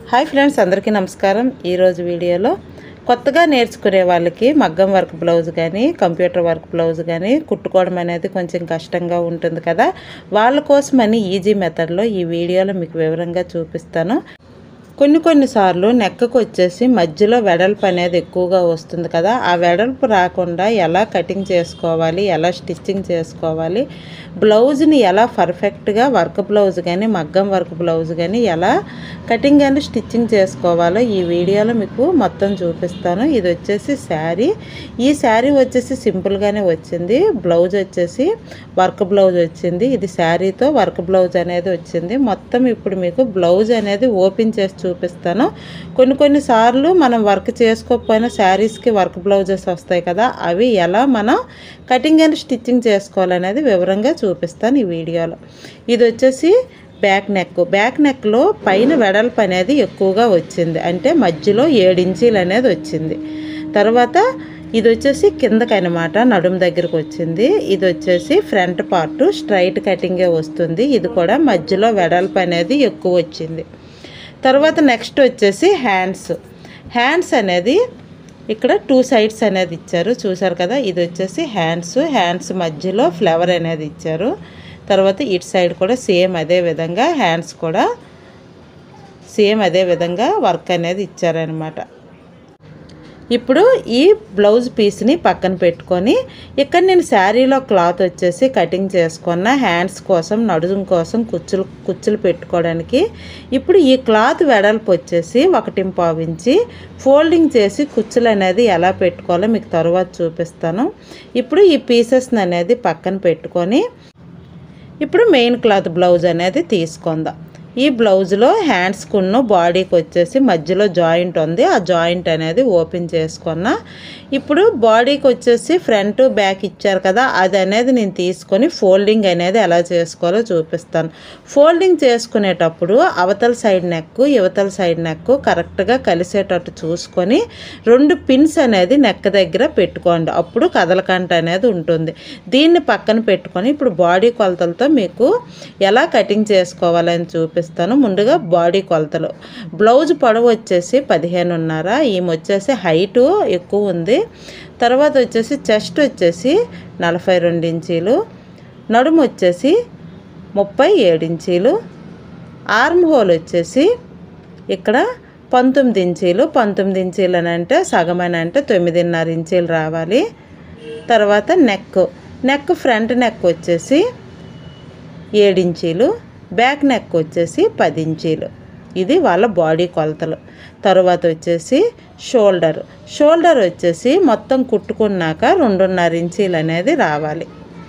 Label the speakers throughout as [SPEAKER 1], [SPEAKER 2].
[SPEAKER 1] hi friends అందరికీ నమస్కారం ఈరోజు వీడియోలో కొత్తగా నేర్చుకునే వాళ్ళకి మగ్గం వర్క్ బ్లౌజ్ కానీ కంప్యూటర్ వర్క్ బ్లౌజ్ కానీ కుట్టుకోవడం అనేది కొంచెం కష్టంగా ఉంటుంది కదా వాళ్ళ కోసమని ఈజీ మెథడ్లో ఈ వీడియోలో మీకు వివరంగా చూపిస్తాను కొన్ని కొన్నిసార్లు నెక్కకు వచ్చేసి మధ్యలో వెడల్పు అనేది ఎక్కువగా వస్తుంది కదా ఆ వెడల్పు రాకుండా ఎలా కటింగ్ చేసుకోవాలి ఎలా స్టిచ్చింగ్ చేసుకోవాలి బ్లౌజ్ని ఎలా పర్ఫెక్ట్గా వర్క్ బ్లౌజ్ కానీ మగ్గం వర్క్ బ్లౌజ్ కానీ ఎలా కటింగ్ అండ్ స్టిచ్చింగ్ చేసుకోవాలో ఈ వీడియోలో మీకు మొత్తం చూపిస్తాను ఇది వచ్చేసి శారీ ఈ శారీ వచ్చేసి సింపుల్గానే వచ్చింది బ్లౌజ్ వచ్చేసి వర్క్ బ్లౌజ్ వచ్చింది ఇది శారీతో వర్క్ బ్లౌజ్ అనేది వచ్చింది మొత్తం ఇప్పుడు మీకు బ్లౌజ్ అనేది ఓపెన్ చేసి చూపిస్తాను కొన్ని కొన్ని సార్లు మనం వర్క్ చేసుకోకపోయినా శారీస్కి వర్క్ బ్లౌజెస్ వస్తాయి కదా అవి ఎలా మనం కటింగ్ అండ్ స్టిచ్చింగ్ చేసుకోవాలనేది వివరంగా చూపిస్తాను ఈ వీడియోలో ఇది వచ్చేసి బ్యాక్ నెక్ బ్యాక్ నెక్లో పైన వెడల్పు అనేది ఎక్కువగా వచ్చింది అంటే మధ్యలో ఏడించీలు అనేది వచ్చింది తర్వాత ఇది వచ్చేసి కిందకి అనమాట నడుము దగ్గరకు వచ్చింది ఇది వచ్చేసి ఫ్రంట్ పార్ట్ స్ట్రైట్ కటింగే వస్తుంది ఇది కూడా మధ్యలో వెడల్పు అనేది ఎక్కువ వచ్చింది తర్వాత నెక్స్ట్ వచ్చేసి హ్యాండ్స్ హ్యాండ్స్ అనేది ఇక్కడ టూ సైడ్స్ అనేది ఇచ్చారు చూసారు కదా ఇది వచ్చేసి హ్యాండ్స్ హ్యాండ్స్ మధ్యలో ఫ్లవర్ అనేది ఇచ్చారు తర్వాత ఇటు సైడ్ కూడా సేమ్ అదే విధంగా హ్యాండ్స్ కూడా సేమ్ అదే విధంగా వర్క్ అనేది ఇచ్చారనమాట ఇప్పుడు ఈ బ్లౌజ్ పీస్ని పక్కన పెట్టుకొని ఇక్కడ నేను శారీలో క్లాత్ వచ్చేసి కటింగ్ చేసుకున్న హ్యాండ్స్ కోసం నడుము కోసం కుచ్చులు కుచ్చులు పెట్టుకోవడానికి ఇప్పుడు ఈ క్లాత్ వెడల్పు వచ్చేసి ఒకటి పావించి ఫోల్డింగ్ చేసి కుచ్చులు అనేది ఎలా పెట్టుకోవాలో మీకు తర్వాత చూపిస్తాను ఇప్పుడు ఈ పీసెస్ని అనేది పక్కన పెట్టుకొని ఇప్పుడు మెయిన్ క్లాత్ బ్లౌజ్ అనేది తీసుకుందాం ఈ బ్లౌజ్లో హ్యాండ్స్కున్న బాడీకి వచ్చేసి మధ్యలో జాయింట్ ఉంది ఆ జాయింట్ అనేది ఓపెన్ చేసుకున్న ఇప్పుడు బాడీకి వచ్చేసి ఫ్రంట్ బ్యాక్ ఇచ్చారు కదా అది అనేది నేను తీసుకొని ఫోల్డింగ్ అనేది ఎలా చేసుకోవాలో చూపిస్తాను ఫోల్డింగ్ చేసుకునేటప్పుడు అవతల సైడ్ నెక్ యువతల సైడ్ నెక్ కరెక్ట్గా కలిసేటట్టు చూసుకొని రెండు పిన్స్ అనేది నెక్ దగ్గర పెట్టుకోండి అప్పుడు కదలకంట అనేది ఉంటుంది దీన్ని పక్కన పెట్టుకొని ఇప్పుడు బాడీ కొలతలతో మీకు ఎలా కటింగ్ చేసుకోవాలని చూపిస్తాను ముందుగా బాడీ కొలతలు బ్లౌజ్ పొడవు వచ్చేసి పదిహేనున్నర ఈమె వచ్చేసి హైటు ఎక్కువ ఉంది తర్వాత వచ్చేసి చెస్ట్ వచ్చేసి నలభై రెండు ఇంచీలు నడుము వచ్చేసి ముప్పై ఏడు ఇంచీలు ఆర్మ్ హోల్ వచ్చేసి ఇక్కడ పంతొమ్మిది ఇంచీలు పంతొమ్మిది ఇంచీలు అని అంటే సగం అని అంటే తొమ్మిదిన్నర ఇంచీలు రావాలి తర్వాత నెక్ నెక్ ఫ్రంట్ నెక్ వచ్చేసి ఏడించీలు బ్యాక్ నెక్ వచ్చేసి పది ఇంచీలు ఇది వాళ్ళ బాడీ కొలతలు తర్వాత వచ్చేసి షోల్డర్ షోల్డర్ వచ్చేసి మొత్తం కుట్టుకున్నాక రెండున్నర ఇంచీలు అనేది రావాలి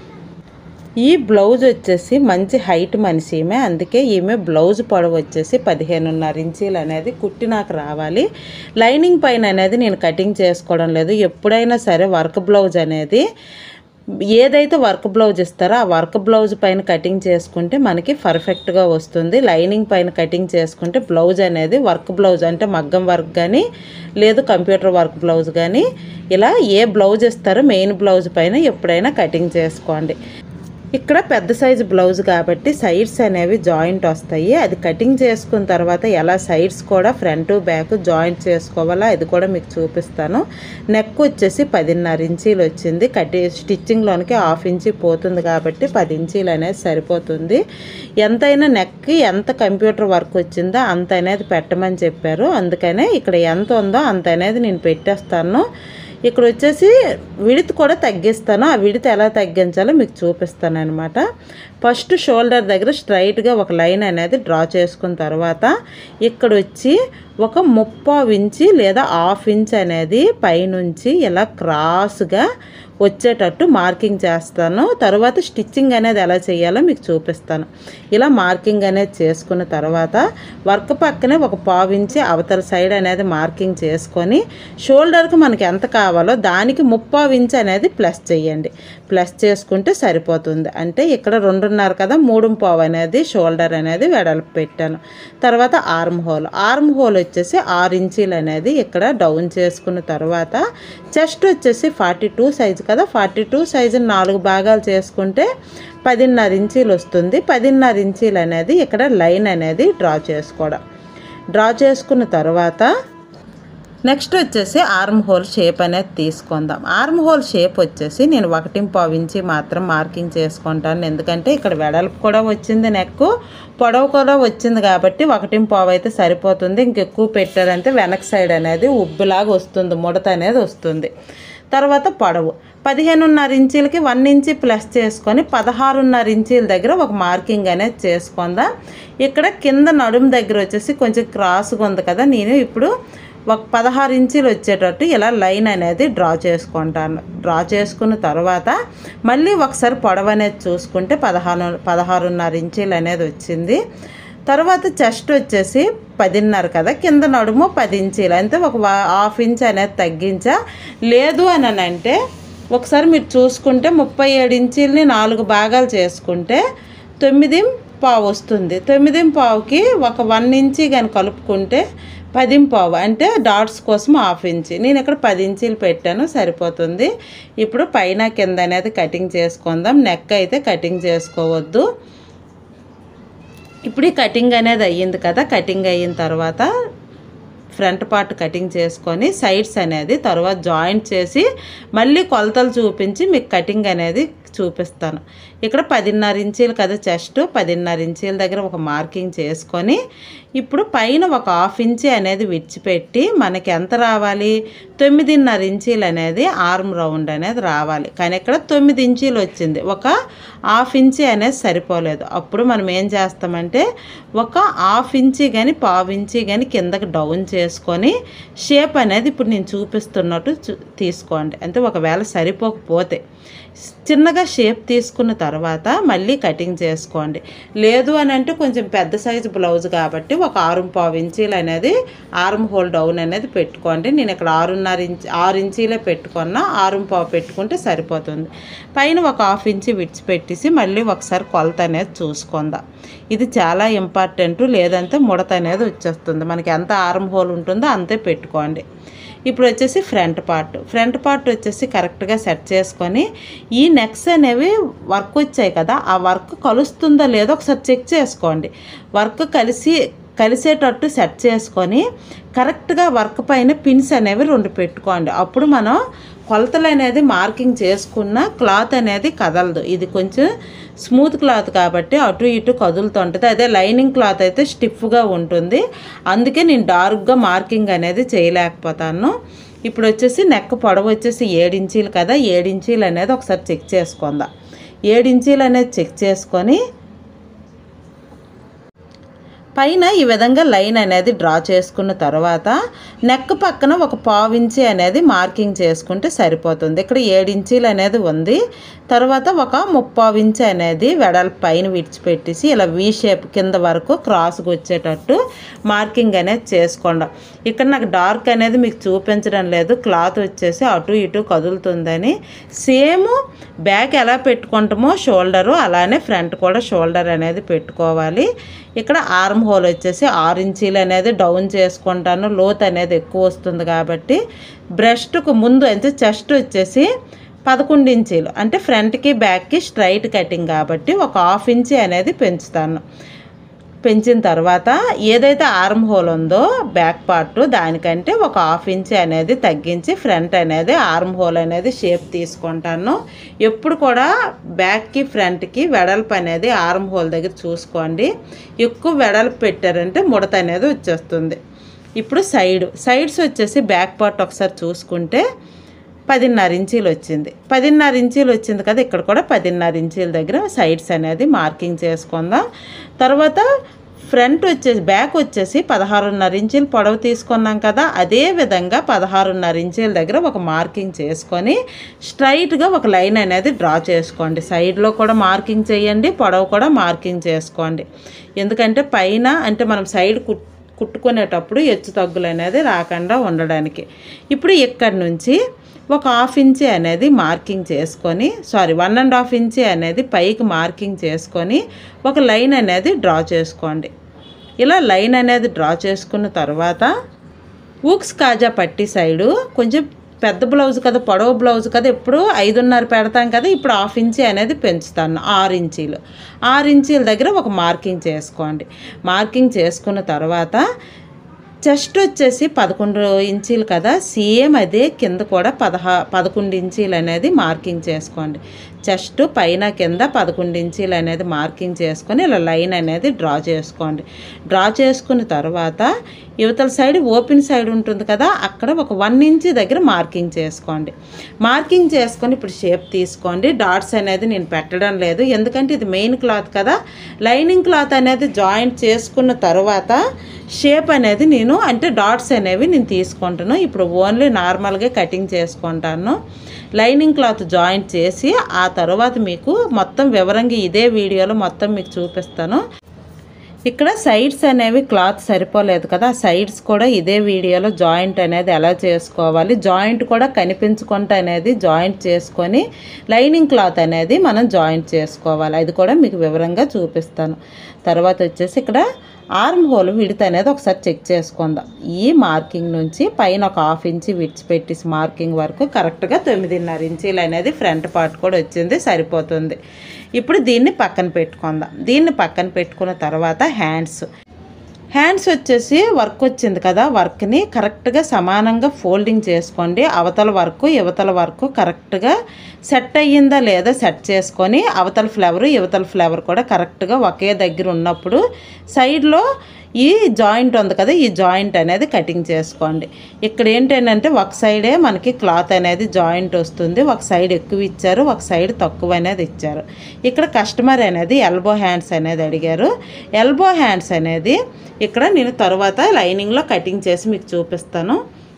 [SPEAKER 1] ఈ బ్లౌజ్ వచ్చేసి మంచి హైట్ మనిషి ఈమె అందుకే ఈమె బ్లౌజ్ పొడవు వచ్చేసి పదిహేనున్నర ఇంచీలు అనేది కుట్టినాక రావాలి లైనింగ్ పైన అనేది నేను కటింగ్ చేసుకోవడం లేదు ఎప్పుడైనా సరే వర్క్ బ్లౌజ్ అనేది ఏదైతే వర్క్ బ్లౌజ్ ఇస్తారో ఆ వర్క్ బ్లౌజ్ పైన కటింగ్ చేసుకుంటే మనకి పర్ఫెక్ట్గా వస్తుంది లైనింగ్ పైన కటింగ్ చేసుకుంటే బ్లౌజ్ అనేది వర్క్ బ్లౌజ్ అంటే మగ్గం వర్క్ కానీ లేదు కంప్యూటర్ వర్క్ బ్లౌజ్ కానీ ఇలా ఏ బ్లౌజ్ ఇస్తారో మెయిన్ బ్లౌజ్ పైన ఎప్పుడైనా కటింగ్ చేసుకోండి ఇక్కడ పెద్ద సైజు బ్లౌజ్ కాబట్టి సైడ్స్ అనేవి జాయింట్ వస్తాయి అది కటింగ్ చేసుకున్న తర్వాత ఎలా సైడ్స్ కూడా ఫ్రంట్ బ్యాక్ జాయింట్ చేసుకోవాలో అది కూడా మీకు చూపిస్తాను నెక్ వచ్చేసి పదిన్నర ఇంచీలు వచ్చింది కటి స్టిచ్చింగ్లోనికి హాఫ్ ఇంచీ పోతుంది కాబట్టి పది ఇంచీలు అనేది సరిపోతుంది ఎంతైనా నెక్కి ఎంత కంప్యూటర్ వర్క్ వచ్చిందో అంత అనేది పెట్టమని చెప్పారు అందుకనే ఇక్కడ ఎంత ఉందో అంత అనేది నేను పెట్టేస్తాను ఇక్కడ వచ్చేసి విడత్ కూడా తగ్గిస్తాను ఆ విడత్ ఎలా తగ్గించాలో మీకు చూపిస్తాను అనమాట ఫస్ట్ షోల్డర్ దగ్గర స్ట్రైట్గా ఒక లైన్ అనేది డ్రా చేసుకున్న తర్వాత ఇక్కడ వచ్చి ఒక ముప్పావు ఇంచి లేదా హాఫ్ ఇంచ్ అనేది పైనుంచి ఇలా క్రాస్గా వచ్చేటట్టు మార్కింగ్ చేస్తాను తర్వాత స్టిచ్చింగ్ అనేది ఎలా చేయాలో మీకు చూపిస్తాను ఇలా మార్కింగ్ అనేది చేసుకున్న తర్వాత వర్క్ పక్కనే ఒక పావు ఇంచి అవతల సైడ్ అనేది మార్కింగ్ చేసుకొని షోల్డర్కి మనకి ఎంత కావాలో దానికి ముప్పావు ఇంచ్ అనేది ప్లస్ చేయండి ప్లస్ చేసుకుంటే సరిపోతుంది అంటే ఇక్కడ రెండున్నర కదా మూడు పావు అనేది షోల్డర్ అనేది వెడల్పు పెట్టాను తర్వాత ఆర్మ్ హోల్ ఆర్మ్ హోల్ వచ్చేసి ఆరు ఇంచీలు అనేది ఇక్కడ డౌన్ చేసుకున్న తర్వాత చెస్ట్ వచ్చేసి ఫార్టీ టూ సైజు కదా ఫార్టీ టూ సైజు నాలుగు భాగాలు చేసుకుంటే పదిన్నర ఇంచీలు వస్తుంది పదిన్నర ఇంచీలు అనేది ఇక్కడ లైన్ అనేది డ్రా చేసుకోవడం డ్రా చేసుకున్న తర్వాత నెక్స్ట్ వచ్చేసి ఆర్మ్ హోల్ షేప్ అనేది తీసుకుందాం ఆర్మ్ హోల్ షేప్ వచ్చేసి నేను ఒకటి ఇంచి మాత్రం మార్కింగ్ చేసుకుంటాను ఎందుకంటే ఇక్కడ వెడల్పు కూడా వచ్చింది నెక్ పొడవు కూడా వచ్చింది కాబట్టి ఒకటి పావు అయితే సరిపోతుంది ఇంకెక్కువ పెట్టారంటే వెనక సైడ్ అనేది ఉబ్బులాగా వస్తుంది ముడత అనేది వస్తుంది తర్వాత పొడవు పదిహేనున్నర ఇంచీలకి వన్ ఇంచి ప్లస్ చేసుకొని పదహారున్నర ఇంచీల దగ్గర ఒక మార్కింగ్ అనేది చేసుకుందాం ఇక్కడ కింద నడుము దగ్గర వచ్చేసి కొంచెం క్రాస్గా ఉంది కదా నేను ఇప్పుడు ఒక పదహారు ఇంచీలు వచ్చేటట్టు ఇలా లైన్ అనేది డ్రా చేసుకుంటాను డ్రా చేసుకున్న తర్వాత మళ్ళీ ఒకసారి పొడవు అనేది చూసుకుంటే పదహారు పదహారున్నర ఇంచీలు అనేది వచ్చింది తర్వాత చెస్ట్ వచ్చేసి పదిన్నర కదా కింద నడుము పది ఇంచీలు అంటే ఒక వా- హాఫ్ ఇంచ్ అనేది తగ్గించా లేదు అని అని అంటే ఒకసారి మీరు చూసుకుంటే ముప్పై ఏడు ఇంచీలని నాలుగు భాగాలు చేసుకుంటే తొమ్మిది పావు వస్తుంది తొమ్మిది పావుకి ఒక వన్ ఇంచి కానీ కలుపుకుంటే పది పావు అంటే డాట్స్ కోసం హాఫ్ ఇంచి నేను ఇక్కడ పది ఇంచీలు పెట్టాను సరిపోతుంది ఇప్పుడు పైన కింద అనేది కటింగ్ చేసుకుందాం నెక్ అయితే కటింగ్ చేసుకోవద్దు ఇప్పుడు ఈ కటింగ్ అనేది అయ్యింది కదా కటింగ్ అయిన తర్వాత ఫ్రంట్ పార్ట్ కటింగ్ చేసుకొని సైడ్స్ అనేది తర్వాత జాయింట్ చేసి మళ్ళీ కొలతలు చూపించి మీకు కటింగ్ అనేది చూపిస్తాను ఇక్కడ పదిన్నర ఇంచీలు కదా చెస్ట్ పదిన్నర ఇంచీల దగ్గర ఒక మార్కింగ్ చేసుకొని ఇప్పుడు పైన ఒక హాఫ్ ఇంచీ అనేది విడిచిపెట్టి మనకి ఎంత రావాలి తొమ్మిదిన్నర ఇంచీలు అనేది ఆర్మ్ రౌండ్ అనేది రావాలి కానీ ఇక్కడ తొమ్మిది ఇంచీలు వచ్చింది ఒక హాఫ్ ఇంచీ అనేది సరిపోలేదు అప్పుడు మనం ఏం చేస్తామంటే ఒక హాఫ్ ఇంచీ కానీ పావు ఇంచీ కానీ కిందకి డౌన్ చేసుకొని షేప్ అనేది ఇప్పుడు నేను చూపిస్తున్నట్టు చూ- తీసుకోండి అంటే ఒకవేళ సరిపోకపోతే చిన్నగా షేప్ తీసుకున్న తర్వాత మళ్ళీ కటింగ్ చేసుకోండి లేదు అని అంటే కొంచెం పెద్ద సైజు బ్లౌజ్ కాబట్టి ఒక ఆరు పావు ఇంచీలు అనేది ఆర్మ్ హోల్ డౌన్ అనేది పెట్టుకోండి నేను ఇక్కడ ఆరున్నర ఇంచ్ ఆరు ఇంచీలే పెట్టుకున్నా ఆరు పావు పెట్టుకుంటే సరిపోతుంది పైన ఒక హాఫ్ ఇంచి విడిచిపెట్టేసి మళ్ళీ ఒకసారి కొలత అనేది చూసుకుందాం ఇది చాలా ఇంపార్టెంట్ లేదంటే ముడత అనేది వచ్చేస్తుంది మనకి ఎంత ఆర్మ్ హోల్ ఉంటుందో అంతే పెట్టుకోండి ఇప్పుడు వచ్చేసి ఫ్రంట్ పార్ట్ ఫ్రంట్ పార్ట్ వచ్చేసి కరెక్ట్గా సెట్ చేసుకొని ఈ నెక్స్ అనేవి వర్క్ వచ్చాయి కదా ఆ వర్క్ కలుస్తుందో లేదో ఒకసారి చెక్ చేసుకోండి వర్క్ కలిసి కలిసేటట్టు సెట్ చేసుకొని కరెక్ట్గా వర్క్ పైన పిన్స్ అనేవి రెండు పెట్టుకోండి అప్పుడు మనం కొలతలు అనేది మార్కింగ్ చేసుకున్న క్లాత్ అనేది కదలదు ఇది కొంచెం స్మూత్ క్లాత్ కాబట్టి అటు ఇటు కదులుతుంటుంది అదే లైనింగ్ క్లాత్ అయితే స్టిఫ్గా ఉంటుంది అందుకే నేను డార్క్గా మార్కింగ్ అనేది చేయలేకపోతాను ఇప్పుడు వచ్చేసి నెక్ పొడవు వచ్చేసి ఏడించీలు కదా ఏడించీలు అనేది ఒకసారి చెక్ చేసుకుందాం ఏడించీలు అనేది చెక్ చేసుకొని పైన ఈ విధంగా లైన్ అనేది డ్రా చేసుకున్న తర్వాత నెక్ పక్కన ఒక పావు ఇంచి అనేది మార్కింగ్ చేసుకుంటే సరిపోతుంది ఇక్కడ ఏడు ఇంచీలు అనేది ఉంది తర్వాత ఒక ముప్పావు ఇంచి అనేది వెడల్పు పైన విడిచిపెట్టేసి ఇలా వీ షేప్ కింద వరకు క్రాస్గా వచ్చేటట్టు మార్కింగ్ అనేది చేసుకోండి ఇక్కడ నాకు డార్క్ అనేది మీకు చూపించడం లేదు క్లాత్ వచ్చేసి అటు ఇటు కదులుతుందని సేమ్ బ్యాక్ ఎలా పెట్టుకుంటామో షోల్డరు అలానే ఫ్రంట్ కూడా షోల్డర్ అనేది పెట్టుకోవాలి ఇక్కడ ఆర్మ్ హోల్ వచ్చేసి ఆరు ఇంచీలు అనేది డౌన్ చేసుకుంటాను లోత్ అనేది ఎక్కువ వస్తుంది కాబట్టి బ్రెస్ట్కు ముందు అంటే చెస్ట్ వచ్చేసి పదకొండు ఇంచీలు అంటే ఫ్రంట్కి బ్యాక్కి స్ట్రైట్ కటింగ్ కాబట్టి ఒక హాఫ్ ఇంచీ అనేది పెంచుతాను పెంచిన తర్వాత ఏదైతే ఆర్మ్ హోల్ ఉందో బ్యాక్ పార్ట్ దానికంటే ఒక హాఫ్ ఇంచ్ అనేది తగ్గించి ఫ్రంట్ అనేది ఆర్మ్ హోల్ అనేది షేప్ తీసుకుంటాను ఎప్పుడు కూడా బ్యాక్కి ఫ్రంట్కి వెడల్పు అనేది ఆర్మ్ హోల్ దగ్గర చూసుకోండి ఎక్కువ వెడల్పు పెట్టారంటే ముడత అనేది వచ్చేస్తుంది ఇప్పుడు సైడ్ సైడ్స్ వచ్చేసి బ్యాక్ పార్ట్ ఒకసారి చూసుకుంటే పదిన్నర ఇంచీలు వచ్చింది పదిన్నర ఇంచీలు వచ్చింది కదా ఇక్కడ కూడా పదిన్నర ఇంచీల దగ్గర సైడ్స్ అనేది మార్కింగ్ చేసుకుందాం తర్వాత ఫ్రంట్ వచ్చేసి బ్యాక్ వచ్చేసి పదహారున్నర ఇంచీలు పొడవు తీసుకున్నాం కదా అదే విధంగా పదహారున్నర ఇంచీల దగ్గర ఒక మార్కింగ్ చేసుకొని స్ట్రైట్గా ఒక లైన్ అనేది డ్రా చేసుకోండి సైడ్లో కూడా మార్కింగ్ చేయండి పొడవు కూడా మార్కింగ్ చేసుకోండి ఎందుకంటే పైన అంటే మనం సైడ్ కుట్ కుట్టుకునేటప్పుడు హెచ్చు తగ్గులు అనేది రాకుండా ఉండడానికి ఇప్పుడు ఇక్కడి నుంచి ఒక హాఫ్ ఇంచి అనేది మార్కింగ్ చేసుకొని sorry one and half inch అనేది పైకి మార్కింగ్ చేసుకొని ఒక లైన్ అనేది డ్రా చేసుకోండి ఇలా లైన్ అనేది డ్రా చేసుకున్న తర్వాత ఊక్స్ కాజా పట్టి సైడు కొంచెం పెద్ద బ్లౌజ్ కదా పొడవు బ్లౌజ్ కదా ఎప్పుడు ఐదున్నర పెడతాం కదా ఇప్పుడు హాఫ్ ఇంచీ అనేది పెంచుతాను ఆరు ఇంచీలు ఆరు ఇంచీల దగ్గర ఒక మార్కింగ్ చేసుకోండి మార్కింగ్ చేసుకున్న తర్వాత చెస్ట్ వచ్చేసి పదకొండు ఇంచీలు కదా సేమ్ అదే కింద కూడా పదహా పదకొండు ఇంచీలు అనేది మార్కింగ్ చేసుకోండి చెస్ట్ పైన కింద పదకొండు ఇంచీలు అనేది మార్కింగ్ చేసుకొని ఇలా లైన్ అనేది డ్రా చేసుకోండి డ్రా చేసుకున్న తర్వాత యువతల సైడ్ ఓపెన్ సైడ్ ఉంటుంది కదా అక్కడ ఒక వన్ ఇంచ్ దగ్గర మార్కింగ్ చేసుకోండి మార్కింగ్ చేసుకొని ఇప్పుడు షేప్ తీసుకోండి డాట్స్ అనేది నేను పెట్టడం లేదు ఎందుకంటే ఇది మెయిన్ క్లాత్ కదా లైనింగ్ క్లాత్ అనేది జాయింట్ చేసుకున్న తర్వాత షేప్ అనేది నేను అంటే డాట్స్ అనేవి నేను తీసుకుంటాను ఇప్పుడు ఓన్లీ నార్మల్గా కటింగ్ చేసుకుంటాను లైనింగ్ క్లాత్ జాయింట్ చేసి ఆ తర్వాత మీకు మొత్తం వివరంగా ఇదే వీడియోలో మొత్తం మీకు చూపిస్తాను ఇక్కడ సైడ్స్ అనేవి క్లాత్ సరిపోలేదు కదా సైడ్స్ కూడా ఇదే వీడియోలో జాయింట్ అనేది ఎలా చేసుకోవాలి జాయింట్ కూడా కనిపించకుండా అనేది జాయింట్ చేసుకొని లైనింగ్ క్లాత్ అనేది మనం జాయింట్ చేసుకోవాలి అది కూడా మీకు వివరంగా చూపిస్తాను తర్వాత వచ్చేసి ఇక్కడ ఆర్మ్ హోల్ విడత అనేది ఒకసారి చెక్ చేసుకుందాం ఈ మార్కింగ్ నుంచి పైన ఒక హాఫ్ ఇంచి విడిచిపెట్టేసి మార్కింగ్ వరకు కరెక్ట్గా తొమ్మిదిన్నర ఇంచీలు అనేది ఫ్రంట్ పార్ట్ కూడా వచ్చింది సరిపోతుంది ఇప్పుడు దీన్ని పక్కన పెట్టుకుందాం దీన్ని పక్కన పెట్టుకున్న తర్వాత హ్యాండ్స్ హ్యాండ్స్ వచ్చేసి వర్క్ వచ్చింది కదా వర్క్ని కరెక్ట్గా సమానంగా ఫోల్డింగ్ చేసుకోండి అవతల వర్క్ యువతల వర్క్ కరెక్ట్గా సెట్ అయ్యిందా లేదా సెట్ చేసుకొని అవతల ఫ్లేవర్ యువతల ఫ్లేవర్ కూడా కరెక్ట్గా ఒకే దగ్గర ఉన్నప్పుడు సైడ్లో ఈ జాయింట్ ఉంది కదా ఈ జాయింట్ అనేది కటింగ్ చేసుకోండి ఇక్కడ ఏంటంటే ఒక సైడే మనకి క్లాత్ అనేది జాయింట్ వస్తుంది ఒక సైడ్ ఎక్కువ ఇచ్చారు ఒక సైడ్ తక్కువ అనేది ఇచ్చారు ఇక్కడ కస్టమర్ అనేది ఎల్బో హ్యాండ్స్ అనేది అడిగారు ఎల్బో హ్యాండ్స్ అనేది ఇక్కడ నేను తర్వాత లైనింగ్లో కటింగ్ చేసి మీకు చూపిస్తాను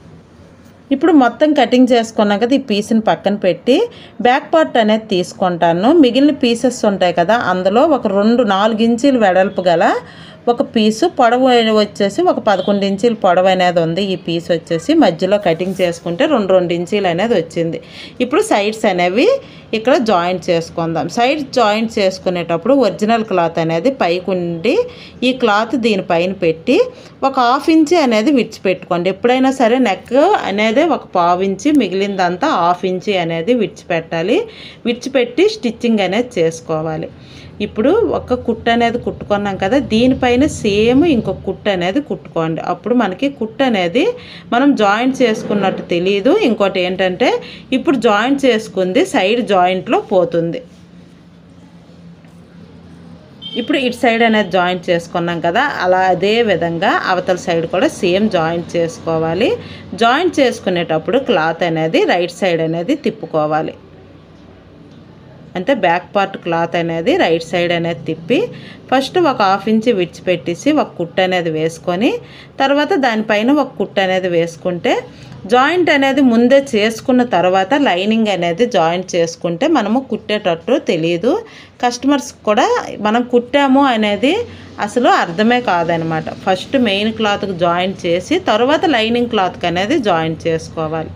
[SPEAKER 1] ఇప్పుడు మొత్తం కటింగ్ చేసుకున్నాక ఈ పీస్ని పక్కన పెట్టి బ్యాక్ పార్ట్ అనేది తీసుకుంటాను మిగిలిన పీసెస్ ఉంటాయి కదా అందులో ఒక రెండు నాలుగు ఇంచీలు వెడల్పు గల ఒక పీసు పొడవు వచ్చేసి ఒక పదకొండు ఇంచీలు పొడవు అనేది ఉంది ఈ పీస్ వచ్చేసి మధ్యలో కటింగ్ చేసుకుంటే రెండు రెండు ఇంచీలు అనేది వచ్చింది ఇప్పుడు సైడ్స్ అనేవి ఇక్కడ జాయింట్ చేసుకుందాం సైడ్ జాయింట్ చేసుకునేటప్పుడు ఒరిజినల్ క్లాత్ అనేది పైకి ఉండి ఈ క్లాత్ దీనిపైన పెట్టి ఒక హాఫ్ ఇంచి అనేది విడిచిపెట్టుకోండి ఎప్పుడైనా సరే నెక్ అనేది ఒక పావు ఇంచి మిగిలిందంతా హాఫ్ ఇంచి అనేది విడిచిపెట్టాలి విడిచిపెట్టి స్టిచ్చింగ్ అనేది చేసుకోవాలి ఇప్పుడు ఒక కుట్టు అనేది కుట్టుకున్నాం కదా దీనిపైన సేమ్ ఇంకొక కుట్టు అనేది కుట్టుకోండి అప్పుడు మనకి కుట్టు అనేది మనం జాయింట్ చేసుకున్నట్టు తెలియదు ఇంకోటి ఏంటంటే ఇప్పుడు జాయింట్ చేసుకుంది సైడ్ జాయింట్లో పోతుంది ఇప్పుడు ఇటు సైడ్ అనేది జాయింట్ చేసుకున్నాం కదా అలా అదే విధంగా అవతల సైడ్ కూడా సేమ్ జాయింట్ చేసుకోవాలి జాయింట్ చేసుకునేటప్పుడు క్లాత్ అనేది రైట్ సైడ్ అనేది తిప్పుకోవాలి అంటే బ్యాక్ పార్ట్ క్లాత్ అనేది రైట్ సైడ్ అనేది తిప్పి ఫస్ట్ ఒక హాఫ్ ఇంచ్ విడిచిపెట్టేసి ఒక కుట్టు అనేది వేసుకొని తర్వాత దానిపైన ఒక కుట్టు అనేది వేసుకుంటే జాయింట్ అనేది ముందే చేసుకున్న తర్వాత లైనింగ్ అనేది జాయింట్ చేసుకుంటే మనము కుట్టేటట్టు తెలియదు కస్టమర్స్ కూడా మనం కుట్టాము అనేది అసలు అర్థమే కాదనమాట ఫస్ట్ మెయిన్ క్లాత్కి జాయింట్ చేసి తర్వాత లైనింగ్ క్లాత్కి అనేది జాయింట్ చేసుకోవాలి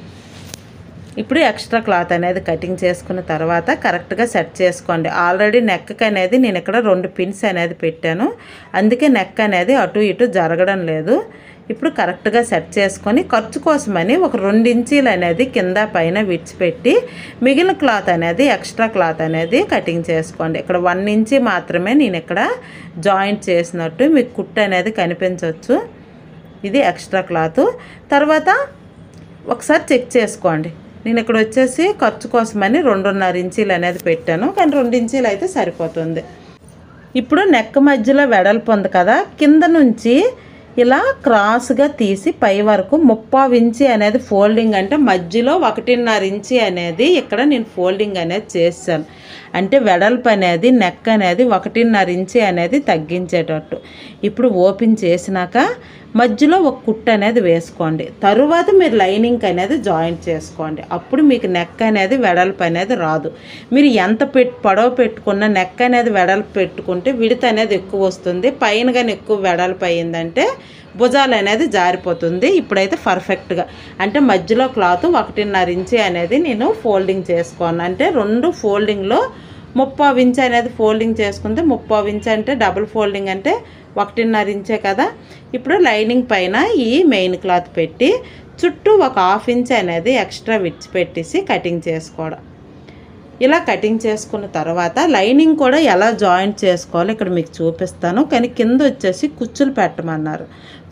[SPEAKER 1] ఇప్పుడు ఎక్స్ట్రా క్లాత్ అనేది కటింగ్ చేసుకున్న తర్వాత కరెక్ట్గా సెట్ చేసుకోండి ఆల్రెడీ నెక్కి అనేది నేను ఇక్కడ రెండు పిన్స్ అనేది పెట్టాను అందుకే నెక్ అనేది అటు ఇటు జరగడం లేదు ఇప్పుడు కరెక్ట్గా సెట్ చేసుకొని ఖర్చు కోసమని ఒక రెండు ఇంచీలు అనేది కింద పైన విడిచిపెట్టి మిగిలిన క్లాత్ అనేది ఎక్స్ట్రా క్లాత్ అనేది కటింగ్ చేసుకోండి ఇక్కడ వన్ ఇంచి మాత్రమే నేను ఇక్కడ జాయింట్ చేసినట్టు మీకు కుట్టు అనేది కనిపించవచ్చు ఇది ఎక్స్ట్రా క్లాత్ తర్వాత ఒకసారి చెక్ చేసుకోండి నేను ఇక్కడ వచ్చేసి ఖర్చు కోసమని రెండున్నర ఇంచీలు అనేది పెట్టాను కానీ రెండు ఇంచీలు అయితే సరిపోతుంది ఇప్పుడు నెక్ మధ్యలో వెడల్పు ఉంది కదా కింద నుంచి ఇలా క్రాస్గా తీసి పై వరకు ముప్పావు ఇంచి అనేది ఫోల్డింగ్ అంటే మధ్యలో ఒకటిన్నర ఇంచి అనేది ఇక్కడ నేను ఫోల్డింగ్ అనేది చేశాను అంటే వెడల్పు అనేది నెక్ అనేది ఒకటిన్నర ఇంచి అనేది తగ్గించేటట్టు ఇప్పుడు ఓపెన్ చేసినాక మధ్యలో ఒక కుట్టు అనేది వేసుకోండి తరువాత మీరు లైనింగ్ అనేది జాయింట్ చేసుకోండి అప్పుడు మీకు నెక్ అనేది వెడల్పు అనేది రాదు మీరు ఎంత పెట్ పొడవు పెట్టుకున్న నెక్ అనేది వెడల్పు పెట్టుకుంటే విడత అనేది ఎక్కువ వస్తుంది పైన కానీ ఎక్కువ వెడల్పు అయ్యిందంటే భుజాలు అనేది జారిపోతుంది ఇప్పుడైతే పర్ఫెక్ట్గా అంటే మధ్యలో క్లాత్ ఒకటిన్నర ఇంచి అనేది నేను ఫోల్డింగ్ చేసుకోను అంటే రెండు ఫోల్డింగ్లో ముప్పావు ఇంచ్ అనేది ఫోల్డింగ్ చేసుకుంటే ముప్పావు ఇంచ్ అంటే డబుల్ ఫోల్డింగ్ అంటే ఒకటిన్నర ఇంచే కదా ఇప్పుడు లైనింగ్ పైన ఈ మెయిన్ క్లాత్ పెట్టి చుట్టూ ఒక హాఫ్ ఇంచ్ అనేది ఎక్స్ట్రా విడిచిపెట్టేసి కటింగ్ చేసుకోవడం ఇలా కటింగ్ చేసుకున్న తర్వాత లైనింగ్ కూడా ఎలా జాయింట్ చేసుకోవాలో ఇక్కడ మీకు చూపిస్తాను కానీ కింద వచ్చేసి కుచ్చులు పెట్టమన్నారు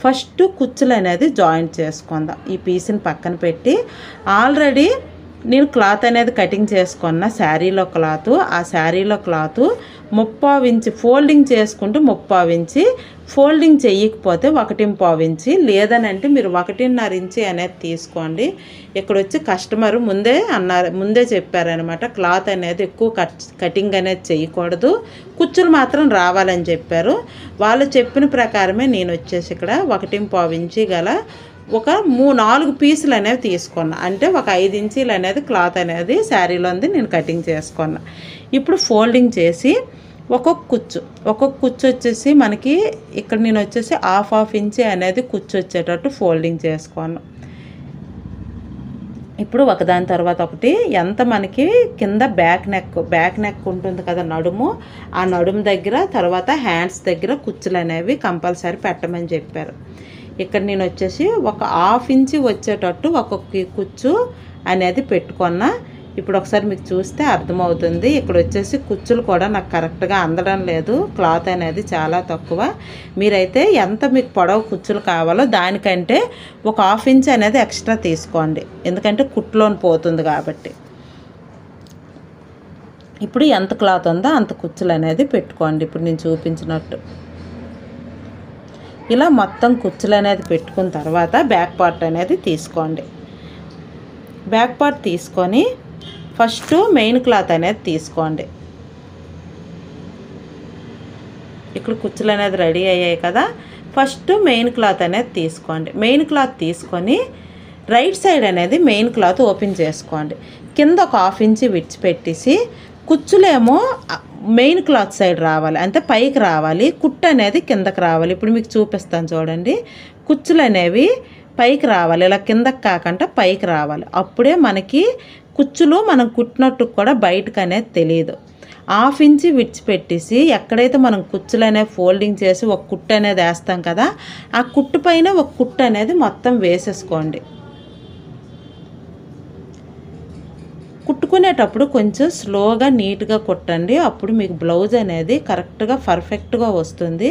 [SPEAKER 1] ఫస్ట్ కుచ్చులు అనేది జాయింట్ చేసుకుందాం ఈ పీస్ని పక్కన పెట్టి ఆల్రెడీ నేను క్లాత్ అనేది కటింగ్ చేసుకున్న శారీలో క్లాత్ ఆ శారీలో క్లాత్ ముప్పావు ఇంచి ఫోల్డింగ్ చేసుకుంటూ ముప్పావు ఇంచి ఫోల్డింగ్ చేయకపోతే ఒకటి ఇంచి లేదనంటే మీరు ఒకటిన్నర ఇంచి అనేది తీసుకోండి ఇక్కడ వచ్చి కస్టమర్ ముందే అన్నారు ముందే చెప్పారనమాట క్లాత్ అనేది ఎక్కువ కట్ కటింగ్ అనేది చేయకూడదు కుచ్చులు మాత్రం రావాలని చెప్పారు వాళ్ళు చెప్పిన ప్రకారమే నేను వచ్చేసి ఇక్కడ ఒకటి ఇంచి గల ఒక మూ నాలుగు పీసులు అనేవి తీసుకున్నా అంటే ఒక ఐదు ఇంచీలు అనేది క్లాత్ అనేది శారీలోంది నేను కటింగ్ చేసుకున్నా ఇప్పుడు ఫోల్డింగ్ చేసి ఒక్కొక్క కుచ్చు ఒక్కొక్క కుచ్చు వచ్చేసి మనకి ఇక్కడ నేను వచ్చేసి హాఫ్ హాఫ్ ఇంచి అనేది కుచ్చు వచ్చేటట్టు ఫోల్డింగ్ చేసుకున్నాను ఇప్పుడు ఒకదాని తర్వాత ఒకటి ఎంత మనకి కింద బ్యాక్ నెక్ బ్యాక్ నెక్ ఉంటుంది కదా నడుము ఆ నడుము దగ్గర తర్వాత హ్యాండ్స్ దగ్గర కుచ్చులు అనేవి కంపల్సరీ పెట్టమని చెప్పారు ఇక్కడ నేను వచ్చేసి ఒక హాఫ్ ఇంచి వచ్చేటట్టు ఒక్కొక్క కుచ్చు అనేది పెట్టుకున్నా ఇప్పుడు ఒకసారి మీకు చూస్తే అర్థమవుతుంది ఇక్కడ వచ్చేసి కుచ్చులు కూడా నాకు కరెక్ట్గా అందడం లేదు క్లాత్ అనేది చాలా తక్కువ మీరైతే ఎంత మీకు పొడవు కుచ్చులు కావాలో దానికంటే ఒక హాఫ్ ఇంచ్ అనేది ఎక్స్ట్రా తీసుకోండి ఎందుకంటే కుట్లోని పోతుంది కాబట్టి ఇప్పుడు ఎంత క్లాత్ ఉందో అంత కుచ్చులు అనేది పెట్టుకోండి ఇప్పుడు నేను చూపించినట్టు ఇలా మొత్తం కుచ్చులు అనేది పెట్టుకున్న తర్వాత బ్యాక్ పార్ట్ అనేది తీసుకోండి బ్యాక్ పార్ట్ తీసుకొని ఫస్ట్ మెయిన్ క్లాత్ అనేది తీసుకోండి ఇక్కడ కుచ్చులు అనేది రెడీ అయ్యాయి కదా ఫస్ట్ మెయిన్ క్లాత్ అనేది తీసుకోండి మెయిన్ క్లాత్ తీసుకొని రైట్ సైడ్ అనేది మెయిన్ క్లాత్ ఓపెన్ చేసుకోండి కింద ఒక హాఫ్ ఇంచి విడిచిపెట్టేసి కుచ్చులేమో మెయిన్ క్లాత్ సైడ్ రావాలి అంటే పైకి రావాలి కుట్టు అనేది కిందకి రావాలి ఇప్పుడు మీకు చూపిస్తాను చూడండి కుచ్చులు అనేవి పైకి రావాలి ఇలా కిందకి కాకుండా పైకి రావాలి అప్పుడే మనకి కుచ్చులు మనం కుట్టినట్టు కూడా బయటకు అనేది తెలియదు హాఫ్ ఇంచి విడిచిపెట్టేసి ఎక్కడైతే మనం కుచ్చులు అనేవి ఫోల్డింగ్ చేసి ఒక కుట్టు అనేది వేస్తాం కదా ఆ కుట్టు పైన ఒక కుట్టు అనేది మొత్తం వేసేసుకోండి కుట్టుకునేటప్పుడు కొంచెం స్లోగా నీట్గా కుట్టండి అప్పుడు మీకు బ్లౌజ్ అనేది కరెక్ట్గా పర్ఫెక్ట్గా వస్తుంది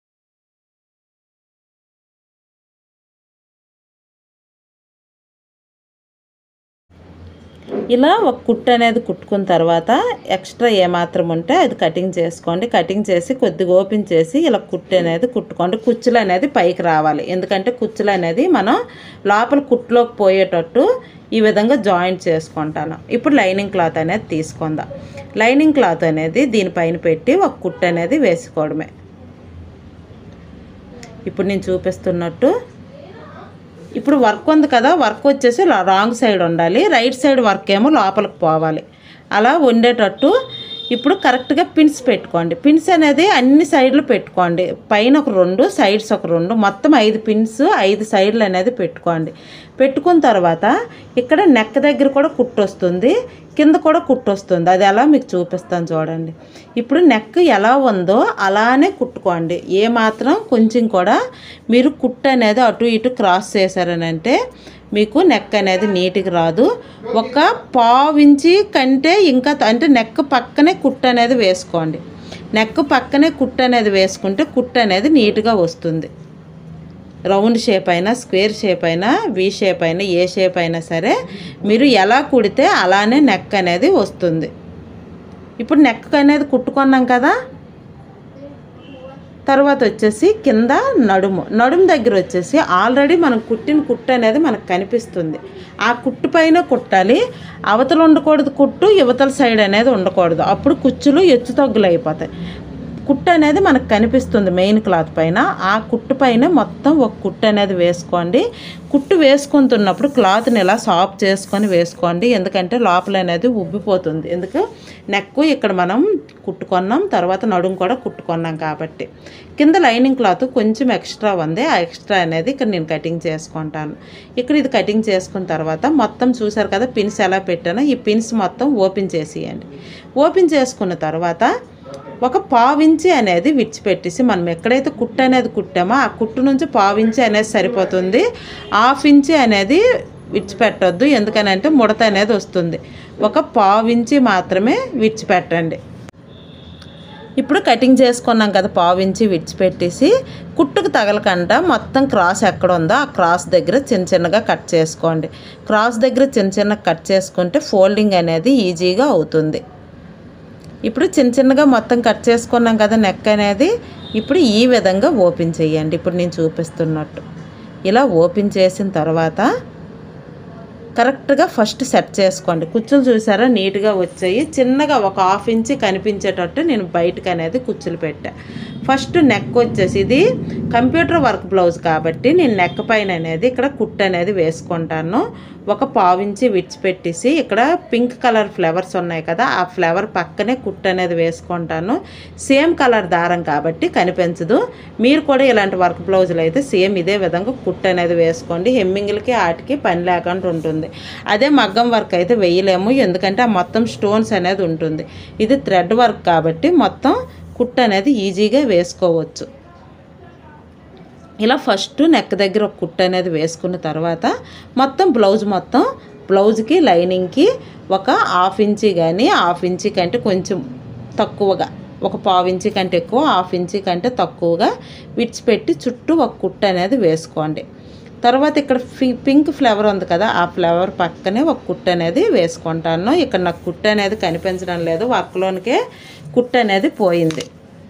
[SPEAKER 1] ఇలా ఒక కుట్టు అనేది కుట్టుకున్న తర్వాత ఎక్స్ట్రా ఏమాత్రం ఉంటే అది కటింగ్ చేసుకోండి కటింగ్ చేసి కొద్దిగా ఓపెన్ చేసి ఇలా కుట్టు అనేది కుట్టుకోండి కుచ్చులు అనేది పైకి రావాలి ఎందుకంటే కుచ్చులు అనేది మనం లోపల కుట్టులోకి పోయేటట్టు ఈ విధంగా జాయింట్ చేసుకుంటాను ఇప్పుడు లైనింగ్ క్లాత్ అనేది తీసుకుందాం లైనింగ్ క్లాత్ అనేది దీనిపైన పెట్టి ఒక కుట్టు అనేది వేసుకోవడమే ఇప్పుడు నేను చూపిస్తున్నట్టు ఇప్పుడు వర్క్ ఉంది కదా వర్క్ వచ్చేసి లా- రాంగ్ సైడ్ ఉండాలి రైట్ సైడ్ వర్క్ ఏమో లోపలికి పోవాలి అలా ఉండేటట్టు ఇప్పుడు కరెక్ట్గా పిన్స్ పెట్టుకోండి పిన్స్ అనేది అన్ని సైడ్లు పెట్టుకోండి పైన ఒక రెండు సైడ్స్ ఒక రెండు మొత్తం ఐదు పిన్స్ ఐదు సైడ్లు అనేది పెట్టుకోండి పెట్టుకున్న తర్వాత ఇక్కడ నెక్ దగ్గర కూడా కుట్టు వస్తుంది కింద కూడా కుట్టు వస్తుంది అది ఎలా మీకు చూపిస్తాను చూడండి ఇప్పుడు నెక్ ఎలా ఉందో అలానే కుట్టుకోండి ఏ మాత్రం కొంచెం కూడా మీరు కుట్టు అనేది అటు ఇటు క్రాస్ చేశారనంటే మీకు నెక్ అనేది నీట్గా రాదు ఒక పావించి కంటే ఇంకా త- అంటే నెక్ పక్కనే కుట్టు అనేది వేసుకోండి నెక్ పక్కనే కుట్టు అనేది వేసుకుంటే కుట్టు అనేది నీట్గా వస్తుంది రౌండ్ షేప్ అయినా స్క్వేర్ షేప్ అయినా వి షేప్ అయినా ఏ షేప్ అయినా సరే మీరు ఎలా కుడితే అలానే నెక్ అనేది వస్తుంది ఇప్పుడు నెక్ అనేది కుట్టుకున్నాం కదా తర్వాత వచ్చేసి కింద నడుము నడుము దగ్గర వచ్చేసి ఆల్రెడీ మనం కుట్టిన కుట్టు అనేది మనకు కనిపిస్తుంది ఆ కుట్టు పైన కుట్టాలి అవతల ఉండకూడదు కుట్టు యువతల సైడ్ అనేది ఉండకూడదు అప్పుడు కుచ్చులు ఎత్తు తగ్గులు అయిపోతాయి కుట్టు అనేది మనకు కనిపిస్తుంది మెయిన్ క్లాత్ పైన ఆ కుట్టు పైన మొత్తం ఒక కుట్టు అనేది వేసుకోండి కుట్టు వేసుకుంటున్నప్పుడు క్లాత్ని ఇలా సాఫ్ట్ చేసుకొని వేసుకోండి ఎందుకంటే లోపల అనేది ఉబ్బిపోతుంది ఎందుకు నెక్ ఇక్కడ మనం కుట్టుకున్నాం తర్వాత నడుము కూడా కుట్టుకున్నాం కాబట్టి కింద లైనింగ్ క్లాత్ కొంచెం ఎక్స్ట్రా ఉంది ఆ ఎక్స్ట్రా అనేది ఇక్కడ నేను కటింగ్ చేసుకుంటాను ఇక్కడ ఇది కటింగ్ చేసుకున్న తర్వాత మొత్తం చూసారు కదా పిన్స్ ఎలా పెట్టానో ఈ పిన్స్ మొత్తం ఓపెన్ చేసేయండి ఓపెన్ చేసుకున్న తర్వాత ఒక పావించి అనేది విడిచిపెట్టేసి మనం ఎక్కడైతే కుట్టు అనేది కుట్టామో ఆ కుట్టు నుంచి పావించి అనేది సరిపోతుంది హాఫ్ ఇంచి అనేది విడిచిపెట్టొద్దు ఎందుకనంటే ముడత అనేది వస్తుంది ఒక పావించి మాత్రమే విడిచిపెట్టండి ఇప్పుడు కటింగ్ చేసుకున్నాం కదా పావించి విడిచిపెట్టేసి కుట్టుకు తగలకుండా మొత్తం క్రాస్ ఎక్కడ ఉందో ఆ క్రాస్ దగ్గర చిన్న చిన్నగా కట్ చేసుకోండి క్రాస్ దగ్గర చిన్న చిన్న కట్ చేసుకుంటే ఫోల్డింగ్ అనేది ఈజీగా అవుతుంది ఇప్పుడు చిన్న చిన్నగా మొత్తం కట్ చేసుకున్నాం కదా నెక్ అనేది ఇప్పుడు ఈ విధంగా ఓపెన్ చేయండి ఇప్పుడు నేను చూపిస్తున్నట్టు ఇలా ఓపెన్ చేసిన తర్వాత కరెక్ట్గా ఫస్ట్ సెట్ చేసుకోండి కుచ్చులు చూసారా నీట్గా వచ్చాయి చిన్నగా ఒక హాఫ్ ఇంచి కనిపించేటట్టు నేను బయటకు అనేది కుచ్చులు పెట్టా ఫస్ట్ నెక్ వచ్చేసి ఇది కంప్యూటర్ వర్క్ బ్లౌజ్ కాబట్టి నేను నెక్ పైన అనేది ఇక్కడ కుట్ అనేది వేసుకుంటాను ఒక పావించి విడిచిపెట్టేసి ఇక్కడ పింక్ కలర్ ఫ్లవర్స్ ఉన్నాయి కదా ఆ ఫ్లవర్ పక్కనే కుట్ అనేది వేసుకుంటాను సేమ్ కలర్ దారం కాబట్టి కనిపించదు మీరు కూడా ఇలాంటి వర్క్ బ్లౌజులు అయితే సేమ్ ఇదే విధంగా కుట్ అనేది వేసుకోండి హెమ్మింగ్లకి వాటికి పని లేకుండా ఉంటుంది అదే మగ్గం వర్క్ అయితే వేయలేము ఎందుకంటే ఆ మొత్తం స్టోన్స్ అనేది ఉంటుంది ఇది థ్రెడ్ వర్క్ కాబట్టి మొత్తం కుట్ అనేది ఈజీగా వేసుకోవచ్చు ఇలా ఫస్ట్ నెక్ దగ్గర ఒక కుట్ అనేది వేసుకున్న తర్వాత మొత్తం బ్లౌజ్ మొత్తం బ్లౌజ్కి లైనింగ్కి ఒక హాఫ్ ఇంచి కానీ హాఫ్ ఇంచి కంటే కొంచెం తక్కువగా ఒక పావు ఇంచి కంటే ఎక్కువ హాఫ్ ఇంచి కంటే తక్కువగా విడిచిపెట్టి చుట్టూ ఒక కుట్ అనేది వేసుకోండి తర్వాత ఇక్కడ ఫి- పింక్ ఫ్లవర్ ఉంది కదా ఆ ఫ్లవర్ పక్కనే ఒక కుట్ అనేది వేసుకుంటాను ఇక్కడ నాకు కుట్ అనేది కనిపించడం లేదు వర్క్లోనికే కుట్ అనేది పోయింది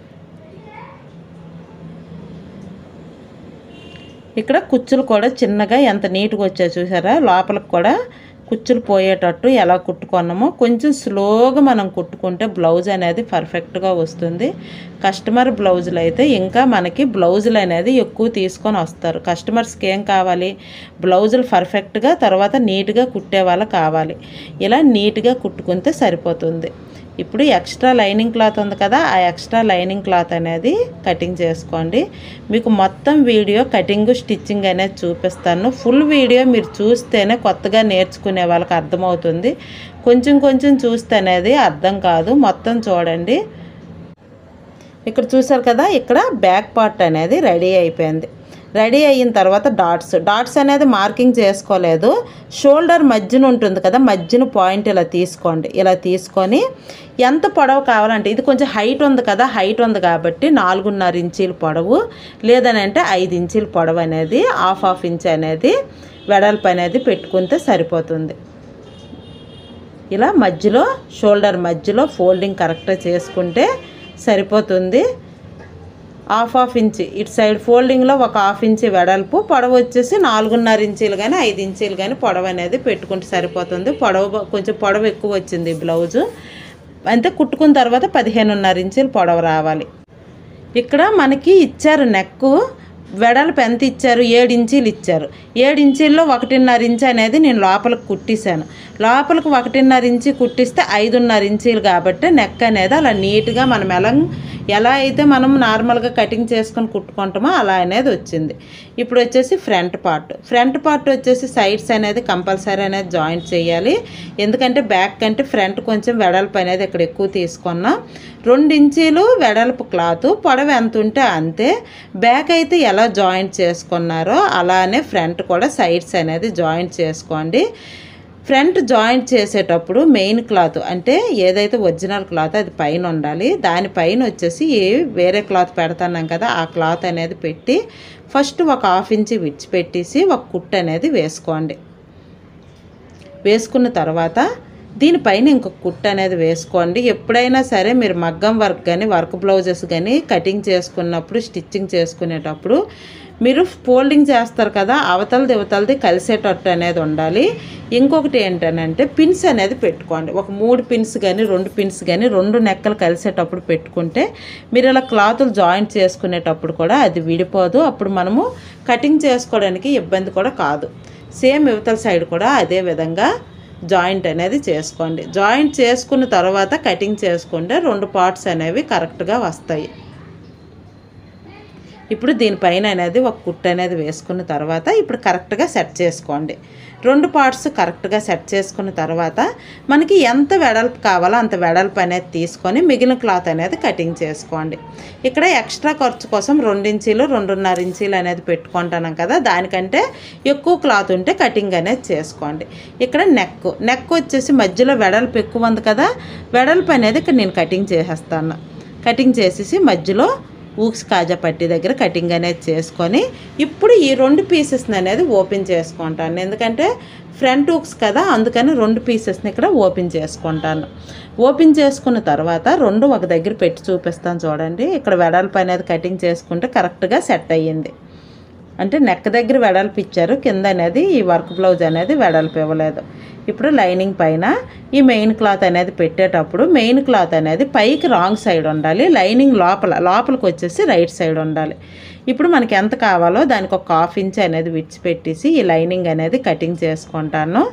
[SPEAKER 1] ఇక్కడ కుచ్చులు కూడా చిన్నగా ఎంత నీట్గా వచ్చాయో చూసారా లోపలికి కూడా కుచ్చులు పోయేటట్టు ఎలా కుట్టుకున్నామో కొంచెం స్లోగా మనం కుట్టుకుంటే బ్లౌజ్ అనేది పర్ఫెక్ట్గా వస్తుంది కస్టమర్ బ్లౌజులు అయితే ఇంకా మనకి బ్లౌజులు అనేది ఎక్కువ తీసుకొని వస్తారు కస్టమర్స్కి ఏం కావాలి బ్లౌజులు పర్ఫెక్ట్గా తర్వాత నీట్గా కుట్టే వాళ్ళు కావాలి ఇలా నీట్గా కుట్టుకుంటే సరిపోతుంది ఇప్పుడు ఎక్స్ట్రా లైనింగ్ క్లాత్ ఉంది కదా ఆ ఎక్స్ట్రా లైనింగ్ క్లాత్ అనేది కటింగ్ చేసుకోండి మీకు మొత్తం వీడియో కటింగ్ స్టిచ్చింగ్ అనేది చూపిస్తాను ఫుల్ వీడియో మీరు చూస్తేనే కొత్తగా నేర్చుకునే వాళ్ళకి అర్థమవుతుంది కొంచెం కొంచెం చూస్తే అనేది అర్థం కాదు మొత్తం చూడండి ఇక్కడ చూసారు కదా ఇక్కడ బ్యాక్ పార్ట్ అనేది రెడీ అయిపోయింది రెడీ అయిన తర్వాత డాట్స్ డాట్స్ అనేది మార్కింగ్ చేసుకోలేదు షోల్డర్ మధ్యన ఉంటుంది కదా మధ్యన పాయింట్ ఇలా తీసుకోండి ఇలా తీసుకొని ఎంత పొడవు కావాలంటే ఇది కొంచెం హైట్ ఉంది కదా హైట్ ఉంది కాబట్టి నాలుగున్నర ఇంచీల పొడవు లేదని అంటే ఐదు ఇంచీల పొడవు అనేది హాఫ్ హాఫ్ ఇంచ్ అనేది వెడల్పు అనేది పెట్టుకుంటే సరిపోతుంది ఇలా మధ్యలో షోల్డర్ మధ్యలో ఫోల్డింగ్ కరెక్ట్గా చేసుకుంటే సరిపోతుంది హాఫ్ హాఫ్ ఇంచి ఇటు సైడ్ ఫోల్డింగ్లో ఒక హాఫ్ ఇంచి వెడల్పు పొడవు వచ్చేసి నాలుగున్నర ఇంచీలు కానీ ఐదు ఇంచీలు కానీ పొడవు అనేది పెట్టుకుంటే సరిపోతుంది పొడవు బ- కొంచెం పొడవు ఎక్కువ వచ్చింది ఈ బ్లౌజు అంతే కుట్టుకున్న తర్వాత పదిహేనున్నర ఇంచీలు పొడవు రావాలి ఇక్కడ మనకి ఇచ్చారు నెక్ వెడల్పు ఎంత ఇచ్చారు ఏడు ఇంచీలు ఇచ్చారు ఏడు ఇంచీల్లో ఒకటిన్నర ఇంచ్ అనేది నేను లోపలికి కుట్టేశాను లోపలికి ఒకటిన్నర ఇంచి కుట్టిస్తే ఐదున్నర ఇంచీలు కాబట్టి నెక్ అనేది అలా నీట్గా మనం ఎలా ఎలా అయితే మనం నార్మల్గా కటింగ్ చేసుకొని కుట్టుకుంటామో అలా అనేది వచ్చింది ఇప్పుడు వచ్చేసి ఫ్రంట్ పార్ట్ ఫ్రంట్ పార్ట్ వచ్చేసి సైడ్స్ అనేది కంపల్సరీ అనేది జాయింట్ చేయాలి ఎందుకంటే బ్యాక్ కంటే ఫ్రంట్ కొంచెం వెడల్పు అనేది ఇక్కడ ఎక్కువ తీసుకున్నాం రెండు ఇంచీలు వెడల్పు క్లాత్ పొడవు ఎంత ఉంటే అంతే బ్యాక్ అయితే ఎలా జాయింట్ చేసుకున్నారో అలానే ఫ్రంట్ కూడా సైడ్స్ అనేది జాయింట్ చేసుకోండి ఫ్రంట్ జాయింట్ చేసేటప్పుడు మెయిన్ క్లాత్ అంటే ఏదైతే ఒరిజినల్ క్లాత్ అది పైన ఉండాలి దానిపైన వచ్చేసి ఏ వేరే క్లాత్ పెడతాన్నాం కదా ఆ క్లాత్ అనేది పెట్టి ఫస్ట్ ఒక హాఫ్ ఇంచి విడిచిపెట్టేసి ఒక కుట్ అనేది వేసుకోండి వేసుకున్న తర్వాత దీనిపైన ఇంకొక కుట్ అనేది వేసుకోండి ఎప్పుడైనా సరే మీరు మగ్గం వర్క్ కానీ వర్క్ బ్లౌజెస్ కానీ కటింగ్ చేసుకున్నప్పుడు స్టిచ్చింగ్ చేసుకునేటప్పుడు మీరు ఫోల్డింగ్ చేస్తారు కదా అవతలది ఇవతలది కలిసేటట్టు అనేది ఉండాలి ఇంకొకటి ఏంటనంటే పిన్స్ అనేది పెట్టుకోండి ఒక మూడు పిన్స్ కానీ రెండు పిన్స్ కానీ రెండు నెక్కలు కలిసేటప్పుడు పెట్టుకుంటే మీరు ఇలా క్లాతులు జాయింట్ చేసుకునేటప్పుడు కూడా అది విడిపోదు అప్పుడు మనము కటింగ్ చేసుకోవడానికి ఇబ్బంది కూడా కాదు సేమ్ యువతల సైడ్ కూడా అదే విధంగా జాయింట్ అనేది చేసుకోండి జాయింట్ చేసుకున్న తర్వాత కటింగ్ చేసుకుంటే రెండు పార్ట్స్ అనేవి కరెక్ట్గా వస్తాయి ఇప్పుడు దీనిపైన అనేది ఒక కుట్టు అనేది వేసుకున్న తర్వాత ఇప్పుడు కరెక్ట్గా సెట్ చేసుకోండి రెండు పార్ట్స్ కరెక్ట్గా సెట్ చేసుకున్న తర్వాత మనకి ఎంత వెడల్పు కావాలో అంత వెడల్పు అనేది తీసుకొని మిగిలిన క్లాత్ అనేది కటింగ్ చేసుకోండి ఇక్కడ ఎక్స్ట్రా ఖర్చు కోసం రెండు ఇంచీలు రెండున్నర ఇంచీలు అనేది పెట్టుకుంటున్నాం కదా దానికంటే ఎక్కువ క్లాత్ ఉంటే కటింగ్ అనేది చేసుకోండి ఇక్కడ నెక్ నెక్ వచ్చేసి మధ్యలో వెడల్పు ఎక్కువ ఉంది కదా వెడల్పు అనేది ఇక్కడ నేను కటింగ్ చేసేస్తాను కటింగ్ చేసేసి మధ్యలో ఊక్స్ కాజా పట్టి దగ్గర కటింగ్ అనేది చేసుకొని ఇప్పుడు ఈ రెండు పీసెస్ని అనేది ఓపెన్ చేసుకుంటాను ఎందుకంటే ఫ్రంట్ ఊక్స్ కదా అందుకని రెండు పీసెస్ని ఇక్కడ ఓపెన్ చేసుకుంటాను ఓపెన్ చేసుకున్న తర్వాత రెండు ఒక దగ్గర పెట్టి చూపిస్తాను చూడండి ఇక్కడ వెడల్పు అనేది కటింగ్ చేసుకుంటే కరెక్ట్గా సెట్ అయ్యింది అంటే నెక్ దగ్గర వెడల్పు ఇచ్చారు కింద అనేది ఈ వర్క్ బ్లౌజ్ అనేది వెడల్పు ఇవ్వలేదు ఇప్పుడు లైనింగ్ పైన ఈ మెయిన్ క్లాత్ అనేది పెట్టేటప్పుడు మెయిన్ క్లాత్ అనేది పైకి రాంగ్ సైడ్ ఉండాలి లైనింగ్ లోపల లోపలికి వచ్చేసి రైట్ సైడ్ ఉండాలి ఇప్పుడు మనకి ఎంత కావాలో దానికి ఒక హాఫ్ ఇంచ్ అనేది విడిచిపెట్టేసి ఈ లైనింగ్ అనేది కటింగ్ చేసుకుంటాను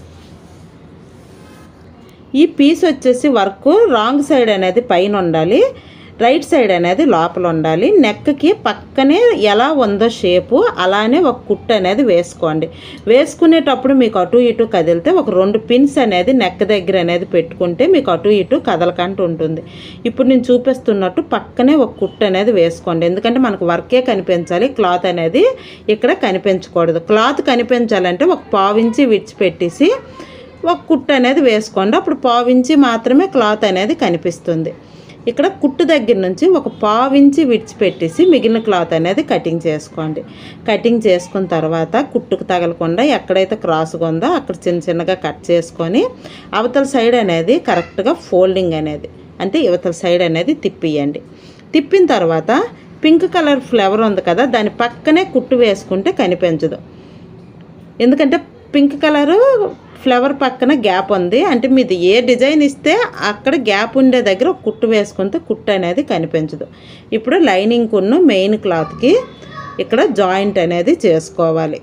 [SPEAKER 1] ఈ పీస్ వచ్చేసి వర్క్ రాంగ్ సైడ్ అనేది పైన ఉండాలి రైట్ సైడ్ అనేది లోపల ఉండాలి నెక్కి పక్కనే ఎలా ఉందో షేపు అలానే ఒక కుట్టు అనేది వేసుకోండి వేసుకునేటప్పుడు మీకు అటు ఇటు కదిలితే ఒక రెండు పిన్స్ అనేది నెక్ దగ్గర అనేది పెట్టుకుంటే మీకు అటు ఇటు కదలకంటూ ఉంటుంది ఇప్పుడు నేను చూపిస్తున్నట్టు పక్కనే ఒక కుట్టు అనేది వేసుకోండి ఎందుకంటే మనకు వర్కే కనిపించాలి క్లాత్ అనేది ఇక్కడ కనిపించకూడదు క్లాత్ కనిపించాలంటే ఒక పావించి విడిచిపెట్టేసి ఒక కుట్టు అనేది వేసుకోండి అప్పుడు పావించి మాత్రమే క్లాత్ అనేది కనిపిస్తుంది ఇక్కడ కుట్టు దగ్గర నుంచి ఒక పావించి విడిచిపెట్టేసి మిగిలిన క్లాత్ అనేది కటింగ్ చేసుకోండి కటింగ్ చేసుకున్న తర్వాత కుట్టుకు తగలకుండా ఎక్కడైతే క్రాస్గా ఉందో అక్కడ చిన్న చిన్నగా కట్ చేసుకొని అవతల సైడ్ అనేది కరెక్ట్గా ఫోల్డింగ్ అనేది అంటే ఇవతల సైడ్ అనేది తిప్పియండి తిప్పిన తర్వాత పింక్ కలర్ ఫ్లవర్ ఉంది కదా దాని పక్కనే కుట్టు వేసుకుంటే కనిపించదు ఎందుకంటే పింక్ కలరు ఫ్లవర్ పక్కన గ్యాప్ ఉంది అంటే మీది ఏ డిజైన్ ఇస్తే అక్కడ గ్యాప్ ఉండే దగ్గర ఒక కుట్టు వేసుకుంటే కుట్టు అనేది కనిపించదు ఇప్పుడు లైనింగ్ ఉన్న మెయిన్ క్లాత్కి ఇక్కడ జాయింట్ అనేది చేసుకోవాలి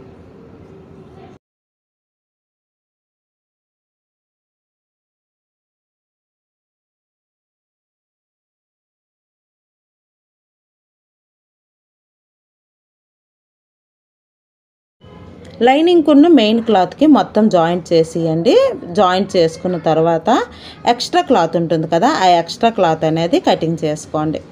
[SPEAKER 1] లైనింగ్ ఉన్న మెయిన్ క్లాత్కి మొత్తం జాయింట్ చేసేయండి జాయింట్ చేసుకున్న తర్వాత ఎక్స్ట్రా క్లాత్ ఉంటుంది కదా ఆ ఎక్స్ట్రా క్లాత్ అనేది కటింగ్ చేసుకోండి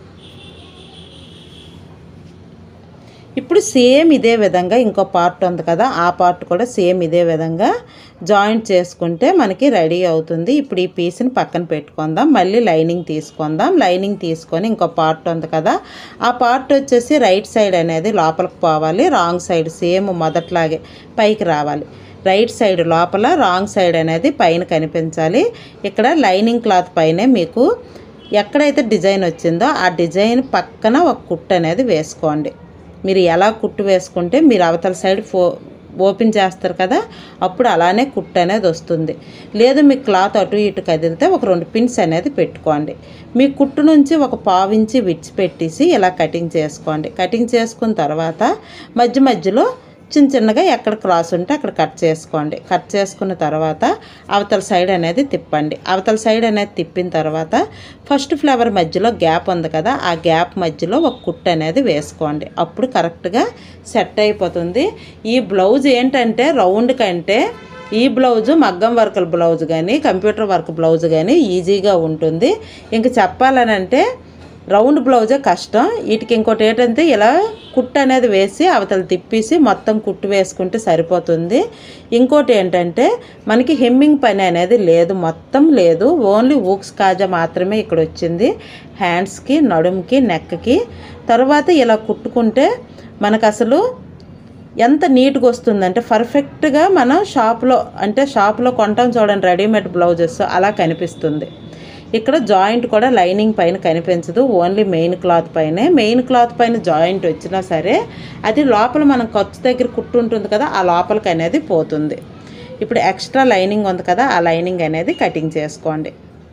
[SPEAKER 1] ఇప్పుడు సేమ్ ఇదే విధంగా ఇంకో పార్ట్ ఉంది కదా ఆ పార్ట్ కూడా సేమ్ ఇదే విధంగా జాయింట్ చేసుకుంటే మనకి రెడీ అవుతుంది ఇప్పుడు ఈ పీస్ని పక్కన పెట్టుకుందాం మళ్ళీ లైనింగ్ తీసుకుందాం లైనింగ్ తీసుకొని ఇంకో పార్ట్ ఉంది కదా ఆ పార్ట్ వచ్చేసి రైట్ సైడ్ అనేది లోపలికి పోవాలి రాంగ్ సైడ్ సేమ్ మొదట్లాగే పైకి రావాలి రైట్ సైడ్ లోపల రాంగ్ సైడ్ అనేది పైన కనిపించాలి ఇక్కడ లైనింగ్ క్లాత్ పైనే మీకు ఎక్కడైతే డిజైన్ వచ్చిందో ఆ డిజైన్ పక్కన ఒక కుట్టు అనేది వేసుకోండి మీరు ఎలా కుట్టు వేసుకుంటే మీరు అవతల సైడ్ ఫో ఓపెన్ చేస్తారు కదా అప్పుడు అలానే కుట్టు అనేది వస్తుంది లేదు మీ క్లాత్ అటు ఇటు కదిలితే ఒక రెండు పిన్స్ అనేది పెట్టుకోండి మీ కుట్టు నుంచి ఒక పావించి విడిచిపెట్టేసి ఇలా కటింగ్ చేసుకోండి కటింగ్ చేసుకున్న తర్వాత మధ్య మధ్యలో చిన్న చిన్నగా ఎక్కడ క్రాస్ ఉంటే అక్కడ కట్ చేసుకోండి కట్ చేసుకున్న తర్వాత అవతల సైడ్ అనేది తిప్పండి అవతల సైడ్ అనేది తిప్పిన తర్వాత ఫస్ట్ ఫ్లవర్ మధ్యలో గ్యాప్ ఉంది కదా ఆ గ్యాప్ మధ్యలో ఒక కుట్టు అనేది వేసుకోండి అప్పుడు కరెక్ట్గా సెట్ అయిపోతుంది ఈ బ్లౌజ్ ఏంటంటే రౌండ్ కంటే ఈ బ్లౌజు మగ్గం వర్క్ బ్లౌజ్ కానీ కంప్యూటర్ వర్క్ బ్లౌజ్ కానీ ఈజీగా ఉంటుంది ఇంక చెప్పాలనంటే రౌండ్ బ్లౌజే కష్టం వీటికి ఇంకోటి ఏంటంటే ఇలా కుట్టు అనేది వేసి అవతల తిప్పేసి మొత్తం కుట్టు వేసుకుంటే సరిపోతుంది ఇంకోటి ఏంటంటే మనకి హెమ్మింగ్ పని అనేది లేదు మొత్తం లేదు ఓన్లీ ఊక్స్ కాజా మాత్రమే ఇక్కడ వచ్చింది హ్యాండ్స్కి నడుముకి నెక్కి తర్వాత ఇలా కుట్టుకుంటే మనకు అసలు ఎంత నీట్గా వస్తుందంటే పర్ఫెక్ట్గా మనం షాప్లో అంటే షాప్లో కొంటాం చూడండి రెడీమేడ్ బ్లౌజెస్ అలా కనిపిస్తుంది ఇక్కడ జాయింట్ కూడా లైనింగ్ పైన కనిపించదు ఓన్లీ మెయిన్ క్లాత్ పైనే మెయిన్ క్లాత్ పైన జాయింట్ వచ్చినా సరే అది లోపల మనం ఖర్చు దగ్గర కుట్టు ఉంటుంది కదా ఆ లోపలికి అనేది పోతుంది ఇప్పుడు ఎక్స్ట్రా లైనింగ్ ఉంది కదా ఆ లైనింగ్ అనేది కటింగ్ చేసుకోండి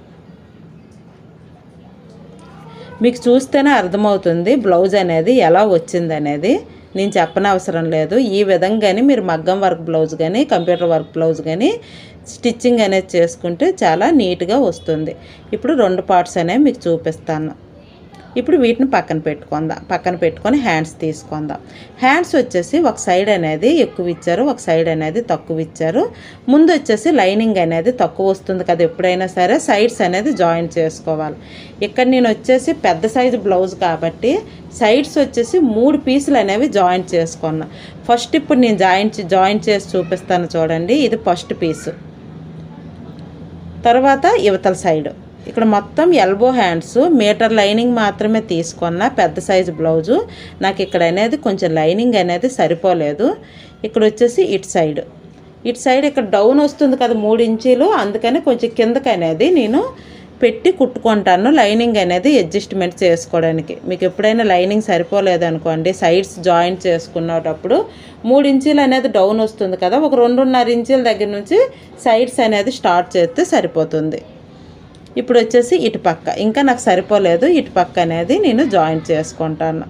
[SPEAKER 1] మీకు చూస్తేనే అర్థమవుతుంది బ్లౌజ్ అనేది ఎలా వచ్చింది అనేది నేను చెప్పనవసరం లేదు ఈ విధంగానే మీరు మగ్గం వర్క్ బ్లౌజ్ కానీ కంప్యూటర్ వర్క్ బ్లౌజ్ కానీ స్టిచ్చింగ్ అనేది చేసుకుంటే చాలా నీట్గా వస్తుంది ఇప్పుడు రెండు పార్ట్స్ అనేవి మీకు చూపిస్తాను ఇప్పుడు వీటిని పక్కన పెట్టుకుందాం పక్కన పెట్టుకొని హ్యాండ్స్ తీసుకుందాం హ్యాండ్స్ వచ్చేసి ఒక సైడ్ అనేది ఎక్కువ ఇచ్చారు ఒక సైడ్ అనేది తక్కువ ఇచ్చారు ముందు వచ్చేసి లైనింగ్ అనేది తక్కువ వస్తుంది కదా ఎప్పుడైనా సరే సైడ్స్ అనేది జాయిన్ చేసుకోవాలి ఇక్కడ నేను వచ్చేసి పెద్ద సైజు బ్లౌజ్ కాబట్టి సైడ్స్ వచ్చేసి మూడు పీసులు అనేవి జాయింట్ చేసుకున్నా ఫస్ట్ ఇప్పుడు నేను జాయింట్ జాయింట్ చేసి చూపిస్తాను చూడండి ఇది ఫస్ట్ పీసు తర్వాత యువతల సైడ్ ఇక్కడ మొత్తం ఎల్బో హ్యాండ్స్ మీటర్ లైనింగ్ మాత్రమే తీసుకున్న పెద్ద సైజు బ్లౌజు నాకు ఇక్కడ అనేది కొంచెం లైనింగ్ అనేది సరిపోలేదు ఇక్కడ వచ్చేసి ఇటు సైడ్ ఇటు సైడ్ ఇక్కడ డౌన్ వస్తుంది కదా మూడు ఇంచీలు అందుకని కొంచెం కిందకి అనేది నేను పెట్టి కుట్టుకుంటాను లైనింగ్ అనేది అడ్జస్ట్మెంట్ చేసుకోవడానికి మీకు ఎప్పుడైనా లైనింగ్ సరిపోలేదు అనుకోండి సైడ్స్ జాయింట్ చేసుకునేటప్పుడు మూడు ఇంచీలు అనేది డౌన్ వస్తుంది కదా ఒక రెండున్నర ఇంచీల దగ్గర నుంచి సైడ్స్ అనేది స్టార్ట్ చేస్తే సరిపోతుంది ఇప్పుడు వచ్చేసి ఇటు పక్క ఇంకా నాకు సరిపోలేదు ఇటు పక్క అనేది నేను జాయింట్ చేసుకుంటాను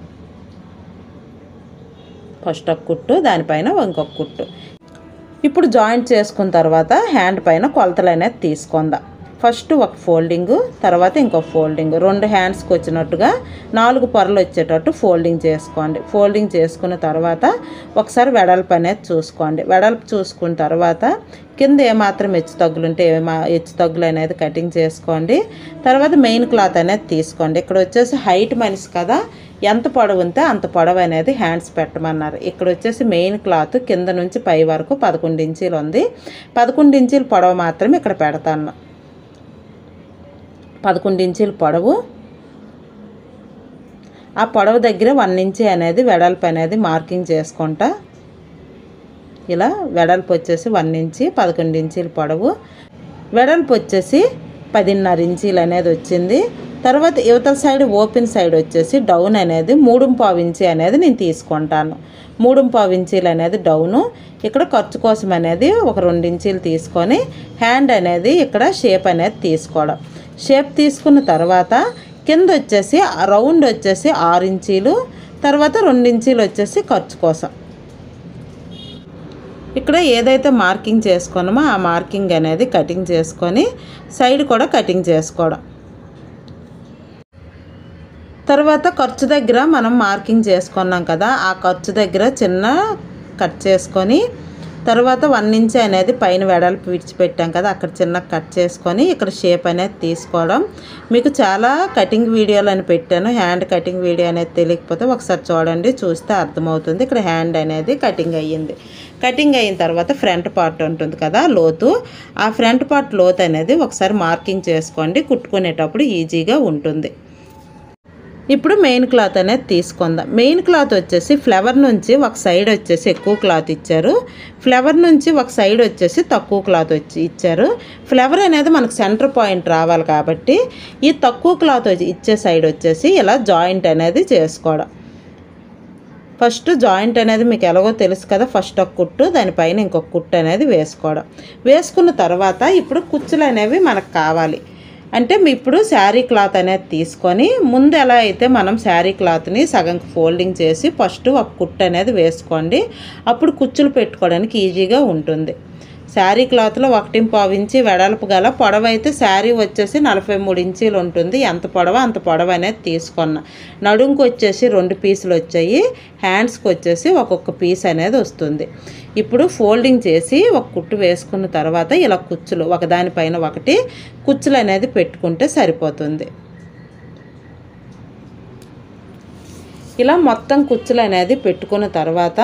[SPEAKER 1] ఫస్ట్ ఒక కుట్టు దానిపైన ఇంకొక కుట్టు ఇప్పుడు జాయింట్ చేసుకున్న తర్వాత హ్యాండ్ పైన కొలతలు అనేది తీసుకుందాం ఫస్ట్ ఒక ఫోల్డింగ్ తర్వాత ఇంకో ఫోల్డింగ్ రెండు హ్యాండ్స్కి వచ్చినట్టుగా నాలుగు పొరలు వచ్చేటట్టు ఫోల్డింగ్ చేసుకోండి ఫోల్డింగ్ చేసుకున్న తర్వాత ఒకసారి వెడల్పు అనేది చూసుకోండి వెడల్పు చూసుకున్న తర్వాత కింద ఏమాత్రం హెచ్చు తగ్గులు ఉంటే ఏమా హెచ్చు తగ్గులు అనేది కటింగ్ చేసుకోండి తర్వాత మెయిన్ క్లాత్ అనేది తీసుకోండి ఇక్కడ వచ్చేసి హైట్ మనిషి కదా ఎంత పొడవు ఉంటే అంత పొడవు అనేది హ్యాండ్స్ పెట్టమన్నారు ఇక్కడ వచ్చేసి మెయిన్ క్లాత్ కింద నుంచి పై వరకు పదకొండు ఇంచీలు ఉంది పదకొండు ఇంచీల పొడవు మాత్రం ఇక్కడ పెడతాను పదకొండు ఇంచీల పొడవు ఆ పొడవు దగ్గర వన్ ఇంచి అనేది వెడల్పు అనేది మార్కింగ్ చేసుకుంటా ఇలా వెడల్పు వచ్చేసి వన్ ఇంచి పదకొండు ఇంచీల పొడవు వెడల్పు వచ్చేసి పదిన్నర ఇంచీలు అనేది వచ్చింది తర్వాత యువతల సైడ్ ఓపెన్ సైడ్ వచ్చేసి డౌన్ అనేది మూడు పావు ఇంచి అనేది నేను తీసుకుంటాను మూడు పావు ఇంచీలు అనేది డౌను ఇక్కడ ఖర్చు కోసం అనేది ఒక రెండు ఇంచీలు తీసుకొని హ్యాండ్ అనేది ఇక్కడ షేప్ అనేది తీసుకోవడం షేప్ తీసుకున్న తర్వాత కింద వచ్చేసి రౌండ్ వచ్చేసి ఆరు ఇంచీలు తర్వాత రెండు ఇంచీలు వచ్చేసి ఖర్చు కోసం ఇక్కడ ఏదైతే మార్కింగ్ చేసుకున్నామో ఆ మార్కింగ్ అనేది కటింగ్ చేసుకొని సైడ్ కూడా కటింగ్ చేసుకోవడం తర్వాత ఖర్చు దగ్గర మనం మార్కింగ్ చేసుకున్నాం కదా ఆ ఖర్చు దగ్గర చిన్న కట్ చేసుకొని తర్వాత వన్ ఇంచ్ అనేది పైన వెడల్పు విడిచిపెట్టాం కదా అక్కడ చిన్న కట్ చేసుకొని ఇక్కడ షేప్ అనేది తీసుకోవడం మీకు చాలా కటింగ్ వీడియోలు అని పెట్టాను హ్యాండ్ కటింగ్ వీడియో అనేది తెలియకపోతే ఒకసారి చూడండి చూస్తే అర్థమవుతుంది ఇక్కడ హ్యాండ్ అనేది కటింగ్ అయ్యింది కటింగ్ అయిన తర్వాత ఫ్రంట్ పార్ట్ ఉంటుంది కదా లోతు ఆ ఫ్రంట్ పార్ట్ లోతు అనేది ఒకసారి మార్కింగ్ చేసుకోండి కుట్టుకునేటప్పుడు ఈజీగా ఉంటుంది ఇప్పుడు మెయిన్ క్లాత్ అనేది తీసుకుందాం మెయిన్ క్లాత్ వచ్చేసి ఫ్లవర్ నుంచి ఒక సైడ్ వచ్చేసి ఎక్కువ క్లాత్ ఇచ్చారు ఫ్లవర్ నుంచి ఒక సైడ్ వచ్చేసి తక్కువ క్లాత్ వచ్చి ఇచ్చారు ఫ్లవర్ అనేది మనకు సెంటర్ పాయింట్ రావాలి కాబట్టి ఈ తక్కువ క్లాత్ వచ్చి ఇచ్చే సైడ్ వచ్చేసి ఇలా జాయింట్ అనేది చేసుకోవడం ఫస్ట్ జాయింట్ అనేది మీకు ఎలాగో తెలుసు కదా ఫస్ట్ ఒక కుట్టు దానిపైన ఇంకొక కుట్టు అనేది వేసుకోవడం వేసుకున్న తర్వాత ఇప్పుడు కుచ్చులు అనేవి మనకు కావాలి అంటే మీ ఇప్పుడు శారీ క్లాత్ అనేది తీసుకొని ముందు ఎలా అయితే మనం శారీ క్లాత్ని సగం ఫోల్డింగ్ చేసి ఫస్ట్ ఒక కుట్టు అనేది వేసుకోండి అప్పుడు కుచ్చులు పెట్టుకోవడానికి ఈజీగా ఉంటుంది శారీ క్లాత్లో ఒకటి పావు ఇంచి వెడల్పు గల పొడవు అయితే శారీ వచ్చేసి నలభై మూడు ఇంచీలు ఉంటుంది ఎంత పొడవ అంత పొడవు అనేది తీసుకున్నా నడుంకి వచ్చేసి రెండు పీసులు వచ్చాయి హ్యాండ్స్కి వచ్చేసి ఒక్కొక్క పీస్ అనేది వస్తుంది ఇప్పుడు ఫోల్డింగ్ చేసి ఒక కుట్టు వేసుకున్న తర్వాత ఇలా కుచ్చులు ఒకదానిపైన ఒకటి కుచ్చులు అనేది పెట్టుకుంటే సరిపోతుంది ఇలా మొత్తం కుచ్చులు అనేది పెట్టుకున్న తర్వాత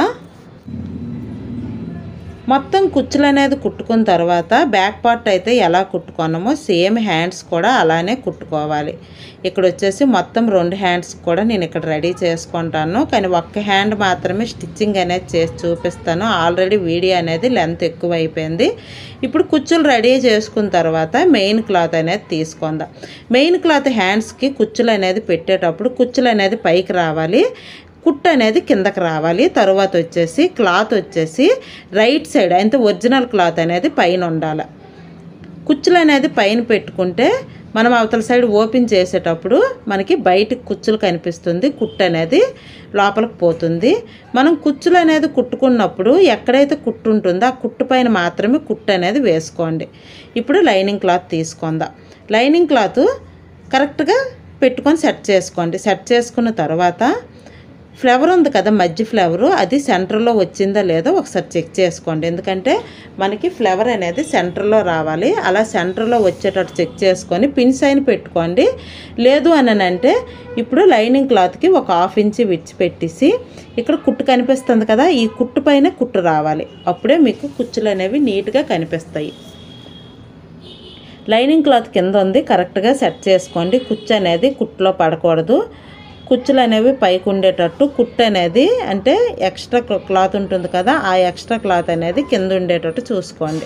[SPEAKER 1] మొత్తం కుచ్చులు అనేది కుట్టుకున్న తర్వాత బ్యాక్ పార్ట్ అయితే ఎలా కుట్టుకున్నామో సేమ్ హ్యాండ్స్ కూడా అలానే కుట్టుకోవాలి ఇక్కడ వచ్చేసి మొత్తం రెండు హ్యాండ్స్ కూడా నేను ఇక్కడ రెడీ చేసుకుంటాను కానీ ఒక్క హ్యాండ్ మాత్రమే స్టిచ్చింగ్ అనేది చేసి చూపిస్తాను ఆల్రెడీ వీడియో అనేది లెంత్ ఎక్కువ అయిపోయింది ఇప్పుడు కుచ్చులు రెడీ చేసుకున్న తర్వాత మెయిన్ క్లాత్ అనేది తీసుకుందాం మెయిన్ క్లాత్ హ్యాండ్స్కి కుచ్చులు అనేది పెట్టేటప్పుడు కుచ్చులు అనేది పైకి రావాలి కుట్టు అనేది కిందకి రావాలి తర్వాత వచ్చేసి క్లాత్ వచ్చేసి రైట్ సైడ్ అంటే ఒరిజినల్ క్లాత్ అనేది పైన ఉండాలి కుచ్చులు అనేది పైన పెట్టుకుంటే మనం అవతల సైడ్ ఓపెన్ చేసేటప్పుడు మనకి బయటికి కుచ్చులు కనిపిస్తుంది కుట్టు అనేది లోపలికి పోతుంది మనం కుచ్చులు అనేది కుట్టుకున్నప్పుడు ఎక్కడైతే కుట్టు ఉంటుందో ఆ కుట్టు పైన మాత్రమే కుట్టు అనేది వేసుకోండి ఇప్పుడు లైనింగ్ క్లాత్ తీసుకుందాం లైనింగ్ క్లాత్ కరెక్ట్గా పెట్టుకొని సెట్ చేసుకోండి సెట్ చేసుకున్న తర్వాత ఫ్లవర్ ఉంది కదా మధ్య ఫ్లవరు అది సెంటర్లో వచ్చిందా లేదో ఒకసారి చెక్ చేసుకోండి ఎందుకంటే మనకి ఫ్లవర్ అనేది సెంటర్లో రావాలి అలా సెంటర్లో వచ్చేటట్టు చెక్ చేసుకొని పిన్ సైన్ పెట్టుకోండి లేదు అని అంటే ఇప్పుడు లైనింగ్ క్లాత్కి ఒక హాఫ్ ఇంచి విడిచిపెట్టేసి ఇక్కడ కుట్టు కనిపిస్తుంది కదా ఈ కుట్టు పైన కుట్టు రావాలి అప్పుడే మీకు కుచ్చులు అనేవి నీట్గా కనిపిస్తాయి లైనింగ్ క్లాత్ కింద ఉంది కరెక్ట్గా సెట్ చేసుకోండి కుచ్చు అనేది కుట్లో పడకూడదు కుచ్చులు అనేవి పైకి ఉండేటట్టు కుట్టు అనేది అంటే ఎక్స్ట్రా క్లాత్ ఉంటుంది కదా ఆ ఎక్స్ట్రా క్లాత్ అనేది కింద ఉండేటట్టు చూసుకోండి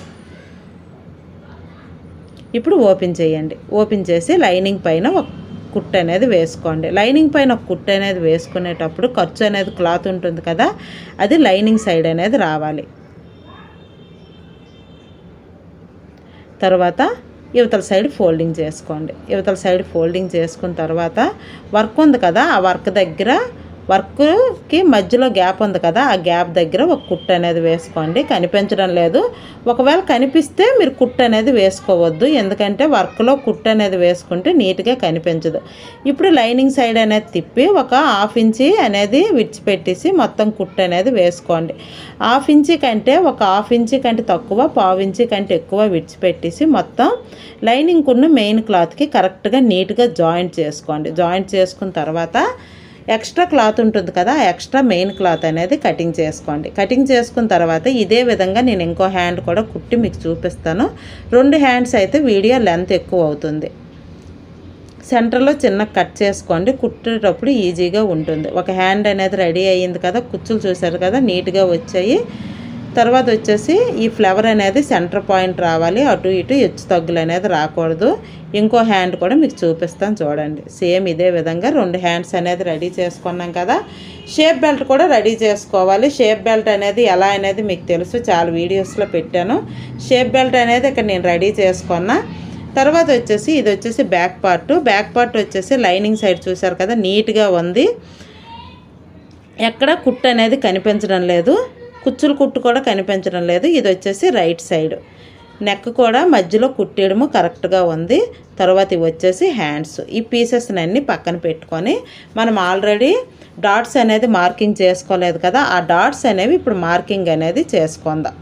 [SPEAKER 1] ఇప్పుడు ఓపెన్ చేయండి ఓపెన్ చేసి లైనింగ్ పైన ఒక కుట్టు అనేది వేసుకోండి లైనింగ్ పైన ఒక కుట్టు అనేది వేసుకునేటప్పుడు ఖర్చు అనేది క్లాత్ ఉంటుంది కదా అది లైనింగ్ సైడ్ అనేది రావాలి తర్వాత యువతల సైడ్ ఫోల్డింగ్ చేసుకోండి యువతల సైడ్ ఫోల్డింగ్ చేసుకున్న తర్వాత వర్క్ ఉంది కదా ఆ వర్క్ దగ్గర వర్క్కి మధ్యలో గ్యాప్ ఉంది కదా ఆ గ్యాప్ దగ్గర ఒక కుట్టు అనేది వేసుకోండి కనిపించడం లేదు ఒకవేళ కనిపిస్తే మీరు కుట్టు అనేది వేసుకోవద్దు ఎందుకంటే వర్క్లో కుట్టు అనేది వేసుకుంటే నీట్గా కనిపించదు ఇప్పుడు లైనింగ్ సైడ్ అనేది తిప్పి ఒక హాఫ్ ఇంచి అనేది విడిచిపెట్టేసి మొత్తం కుట్టు అనేది వేసుకోండి హాఫ్ ఇంచి కంటే ఒక హాఫ్ ఇంచి కంటే తక్కువ పావు ఇంచి కంటే ఎక్కువ విడిచిపెట్టేసి మొత్తం లైనింగ్ ఉన్న మెయిన్ క్లాత్కి కరెక్ట్గా నీట్గా జాయింట్ చేసుకోండి జాయింట్ చేసుకున్న తర్వాత ఎక్స్ట్రా క్లాత్ ఉంటుంది కదా ఆ ఎక్స్ట్రా మెయిన్ క్లాత్ అనేది కటింగ్ చేసుకోండి కటింగ్ చేసుకున్న తర్వాత ఇదే విధంగా నేను ఇంకో హ్యాండ్ కూడా కుట్టి మీకు చూపిస్తాను రెండు హ్యాండ్స్ అయితే వీడియో లెంత్ ఎక్కువ అవుతుంది సెంటర్లో చిన్న కట్ చేసుకోండి కుట్టేటప్పుడు ఈజీగా ఉంటుంది ఒక హ్యాండ్ అనేది రెడీ అయ్యింది కదా కుచ్చులు చూసారు కదా నీట్గా వచ్చాయి తర్వాత వచ్చేసి ఈ ఫ్లవర్ అనేది సెంటర్ పాయింట్ రావాలి అటు ఇటు హెచ్చు తగ్గులు అనేది రాకూడదు ఇంకో హ్యాండ్ కూడా మీకు చూపిస్తాను చూడండి సేమ్ ఇదే విధంగా రెండు హ్యాండ్స్ అనేది రెడీ చేసుకున్నాం కదా షేప్ బెల్ట్ కూడా రెడీ చేసుకోవాలి షేప్ బెల్ట్ అనేది ఎలా అనేది మీకు తెలుసు చాలా వీడియోస్లో పెట్టాను షేప్ బెల్ట్ అనేది ఇక్కడ నేను రెడీ చేసుకున్నా తర్వాత వచ్చేసి ఇది వచ్చేసి బ్యాక్ పార్ట్ బ్యాక్ పార్ట్ వచ్చేసి లైనింగ్ సైడ్ చూసారు కదా నీట్గా ఉంది ఎక్కడ కుట్టు అనేది కనిపించడం లేదు కుచ్చులు కుట్టు కూడా కనిపించడం లేదు ఇది వచ్చేసి రైట్ సైడ్ నెక్ కూడా మధ్యలో కుట్టేయడము కరెక్ట్గా ఉంది తర్వాత ఇవి వచ్చేసి హ్యాండ్స్ ఈ పీసెస్ని అన్ని పక్కన పెట్టుకొని మనం ఆల్రెడీ డాట్స్ అనేది మార్కింగ్ చేసుకోలేదు కదా ఆ డాట్స్ అనేవి ఇప్పుడు మార్కింగ్ అనేది చేసుకుందాం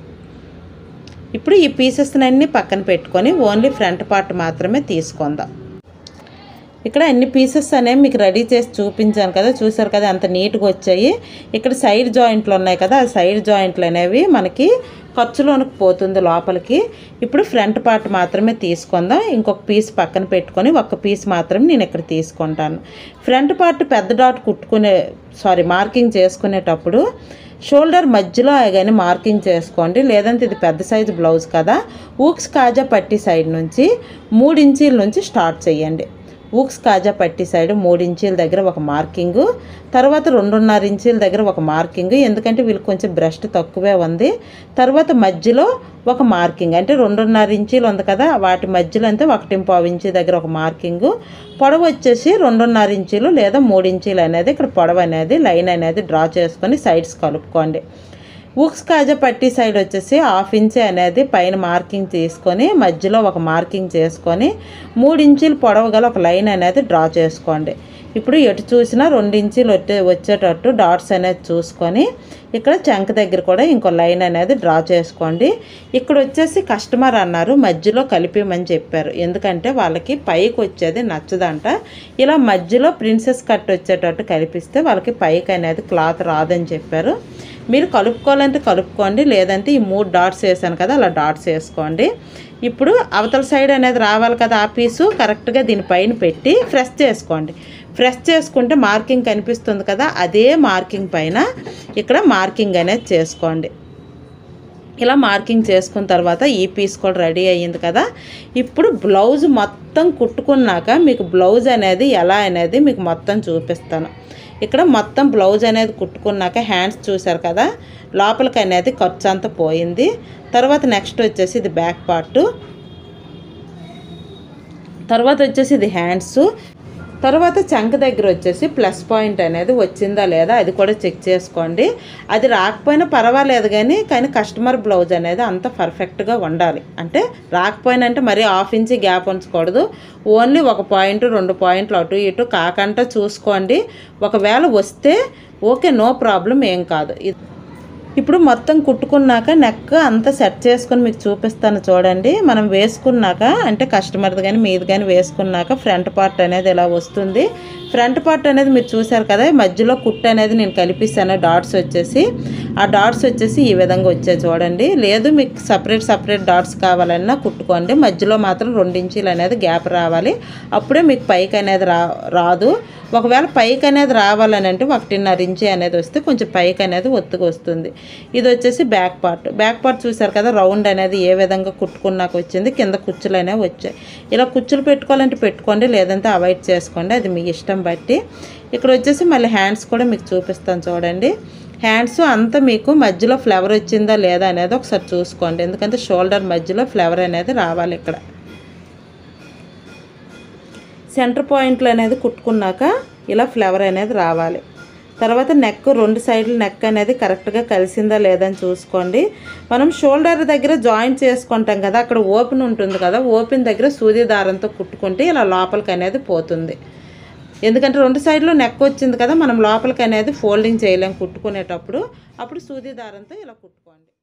[SPEAKER 1] ఇప్పుడు ఈ పీసెస్ని అన్ని పక్కన పెట్టుకొని ఓన్లీ ఫ్రంట్ పార్ట్ మాత్రమే తీసుకుందాం ఇక్కడ అన్ని పీసెస్ అనేవి మీకు రెడీ చేసి చూపించాను కదా చూసారు కదా అంత నీట్గా వచ్చాయి ఇక్కడ సైడ్ జాయింట్లు ఉన్నాయి కదా ఆ సైడ్ జాయింట్లు అనేవి మనకి ఖర్చులోనికి పోతుంది లోపలికి ఇప్పుడు ఫ్రంట్ పార్ట్ మాత్రమే తీసుకుందాం ఇంకొక పీస్ పక్కన పెట్టుకొని ఒక పీస్ మాత్రమే నేను ఇక్కడ తీసుకుంటాను ఫ్రంట్ పార్ట్ పెద్ద డాట్ కుట్టుకునే సారీ మార్కింగ్ చేసుకునేటప్పుడు షోల్డర్ మధ్యలో కానీ మార్కింగ్ చేసుకోండి లేదంటే ఇది పెద్ద సైజు బ్లౌజ్ కదా ఊక్స్ కాజా పట్టి సైడ్ నుంచి మూడు ఇంచీల నుంచి స్టార్ట్ చేయండి ఊక్స్ కాజా పట్టి సైడ్ మూడు ఇంచీల దగ్గర ఒక మార్కింగు తర్వాత రెండున్నర ఇంచీల దగ్గర ఒక మార్కింగ్ ఎందుకంటే వీళ్ళకి కొంచెం బ్రస్ట్ తక్కువే ఉంది తర్వాత మధ్యలో ఒక మార్కింగ్ అంటే రెండున్నర ఇంచీలు ఉంది కదా వాటి మధ్యలో అంతే ఒకటి పావు ఇంచీ దగ్గర ఒక మార్కింగు పొడవు వచ్చేసి రెండున్నర ఇంచీలు లేదా మూడు ఇంచీలు అనేది ఇక్కడ పొడవు అనేది లైన్ అనేది డ్రా చేసుకొని సైడ్స్ కలుపుకోండి ఊక్స్ కాజా పట్టి సైడ్ వచ్చేసి హాఫ్ ఇంచ్ అనేది పైన మార్కింగ్ తీసుకొని మధ్యలో ఒక మార్కింగ్ చేసుకొని మూడు ఇంచులు పొడవు గల ఒక లైన్ అనేది డ్రా చేసుకోండి ఇప్పుడు ఎటు చూసినా రెండు ఇంచులు వచ్చే వచ్చేటట్టు డాట్స్ అనేది చూసుకొని ఇక్కడ చంక దగ్గర కూడా ఇంకో లైన్ అనేది డ్రా చేసుకోండి ఇక్కడ వచ్చేసి కస్టమర్ అన్నారు మధ్యలో కలిపిమని చెప్పారు ఎందుకంటే వాళ్ళకి పైకి వచ్చేది నచ్చదంట ఇలా మధ్యలో ప్రిన్సెస్ కట్ వచ్చేటట్టు కలిపిస్తే వాళ్ళకి పైకి అనేది క్లాత్ రాదని చెప్పారు మీరు కలుపుకోవాలంటే కలుపుకోండి లేదంటే ఈ మూడు డాట్స్ వేసాను కదా అలా డాట్స్ వేసుకోండి ఇప్పుడు అవతల సైడ్ అనేది రావాలి కదా ఆ పీసు కరెక్ట్గా దీనిపైన పెట్టి ఫ్రెష్ చేసుకోండి ఫ్రెష్ చేసుకుంటే మార్కింగ్ కనిపిస్తుంది కదా అదే మార్కింగ్ పైన ఇక్కడ మార్కింగ్ అనేది చేసుకోండి ఇలా మార్కింగ్ చేసుకున్న తర్వాత ఈ పీస్ కూడా రెడీ అయ్యింది కదా ఇప్పుడు బ్లౌజ్ మొత్తం కుట్టుకున్నాక మీకు బ్లౌజ్ అనేది ఎలా అనేది మీకు మొత్తం చూపిస్తాను ఇక్కడ మొత్తం బ్లౌజ్ అనేది కుట్టుకున్నాక హ్యాండ్స్ చూసారు కదా లోపలికి అనేది ఖర్చు అంతా పోయింది తర్వాత నెక్స్ట్ వచ్చేసి ఇది బ్యాక్ పార్ట్ తర్వాత వచ్చేసి ఇది హ్యాండ్స్ తర్వాత చంక దగ్గర వచ్చేసి ప్లస్ పాయింట్ అనేది వచ్చిందా లేదా అది కూడా చెక్ చేసుకోండి అది రాకపోయినా పర్వాలేదు కానీ కానీ కస్టమర్ బ్లౌజ్ అనేది అంత పర్ఫెక్ట్గా ఉండాలి అంటే రాకపోయినా అంటే మరీ హాఫ్ ఇంచి గ్యాప్ ఉంచకూడదు ఓన్లీ ఒక పాయింట్ రెండు పాయింట్లు అటు ఇటు కాకుండా చూసుకోండి ఒకవేళ వస్తే ఓకే నో ప్రాబ్లం ఏం కాదు ఇది ఇప్పుడు మొత్తం కుట్టుకున్నాక నెక్ అంతా సెట్ చేసుకొని మీకు చూపిస్తాను చూడండి మనం వేసుకున్నాక అంటే కస్టమర్ది కానీ మీది కానీ వేసుకున్నాక ఫ్రంట్ పార్ట్ అనేది ఇలా వస్తుంది ఫ్రంట్ పార్ట్ అనేది మీరు చూసారు కదా మధ్యలో కుట్టు అనేది నేను కనిపిస్తాను డాట్స్ వచ్చేసి ఆ డాట్స్ వచ్చేసి ఈ విధంగా వచ్చాయి చూడండి లేదు మీకు సపరేట్ సపరేట్ డాట్స్ కావాలన్నా కుట్టుకోండి మధ్యలో మాత్రం రెండు ఇంచీలు అనేది గ్యాప్ రావాలి అప్పుడే మీకు పైకి అనేది రా రాదు ఒకవేళ పైకి అనేది రావాలని అంటే ఒకటిన్నర ఇంచి అనేది వస్తే కొంచెం పైకి అనేది ఒత్తుగా వస్తుంది ఇది వచ్చేసి బ్యాక్ పార్ట్ బ్యాక్ పార్ట్ చూసారు కదా రౌండ్ అనేది ఏ విధంగా కుట్టుకున్నాక వచ్చింది కింద కుచ్చులు అనేవి వచ్చాయి ఇలా కుచ్చులు పెట్టుకోవాలంటే పెట్టుకోండి లేదంటే అవాయిడ్ చేసుకోండి అది మీ ఇష్టం బట్టి ఇక్కడ వచ్చేసి మళ్ళీ హ్యాండ్స్ కూడా మీకు చూపిస్తాను చూడండి హ్యాండ్స్ అంతా మీకు మధ్యలో ఫ్లవర్ వచ్చిందా లేదా అనేది ఒకసారి చూసుకోండి ఎందుకంటే షోల్డర్ మధ్యలో ఫ్లవర్ అనేది రావాలి ఇక్కడ సెంటర్ పాయింట్లు అనేది కుట్టుకున్నాక ఇలా ఫ్లవర్ అనేది రావాలి తర్వాత నెక్ రెండు సైడ్లు నెక్ అనేది కరెక్ట్గా కలిసిందా లేదని చూసుకోండి మనం షోల్డర్ దగ్గర జాయింట్ చేసుకుంటాం కదా అక్కడ ఓపెన్ ఉంటుంది కదా ఓపెన్ దగ్గర సూది దారంతో కుట్టుకుంటే ఇలా లోపలికి అనేది పోతుంది ఎందుకంటే రెండు సైడ్లు నెక్ వచ్చింది కదా మనం లోపలికి అనేది ఫోల్డింగ్ చేయలేం కుట్టుకునేటప్పుడు అప్పుడు సూది దారంతో ఇలా కుట్టుకోండి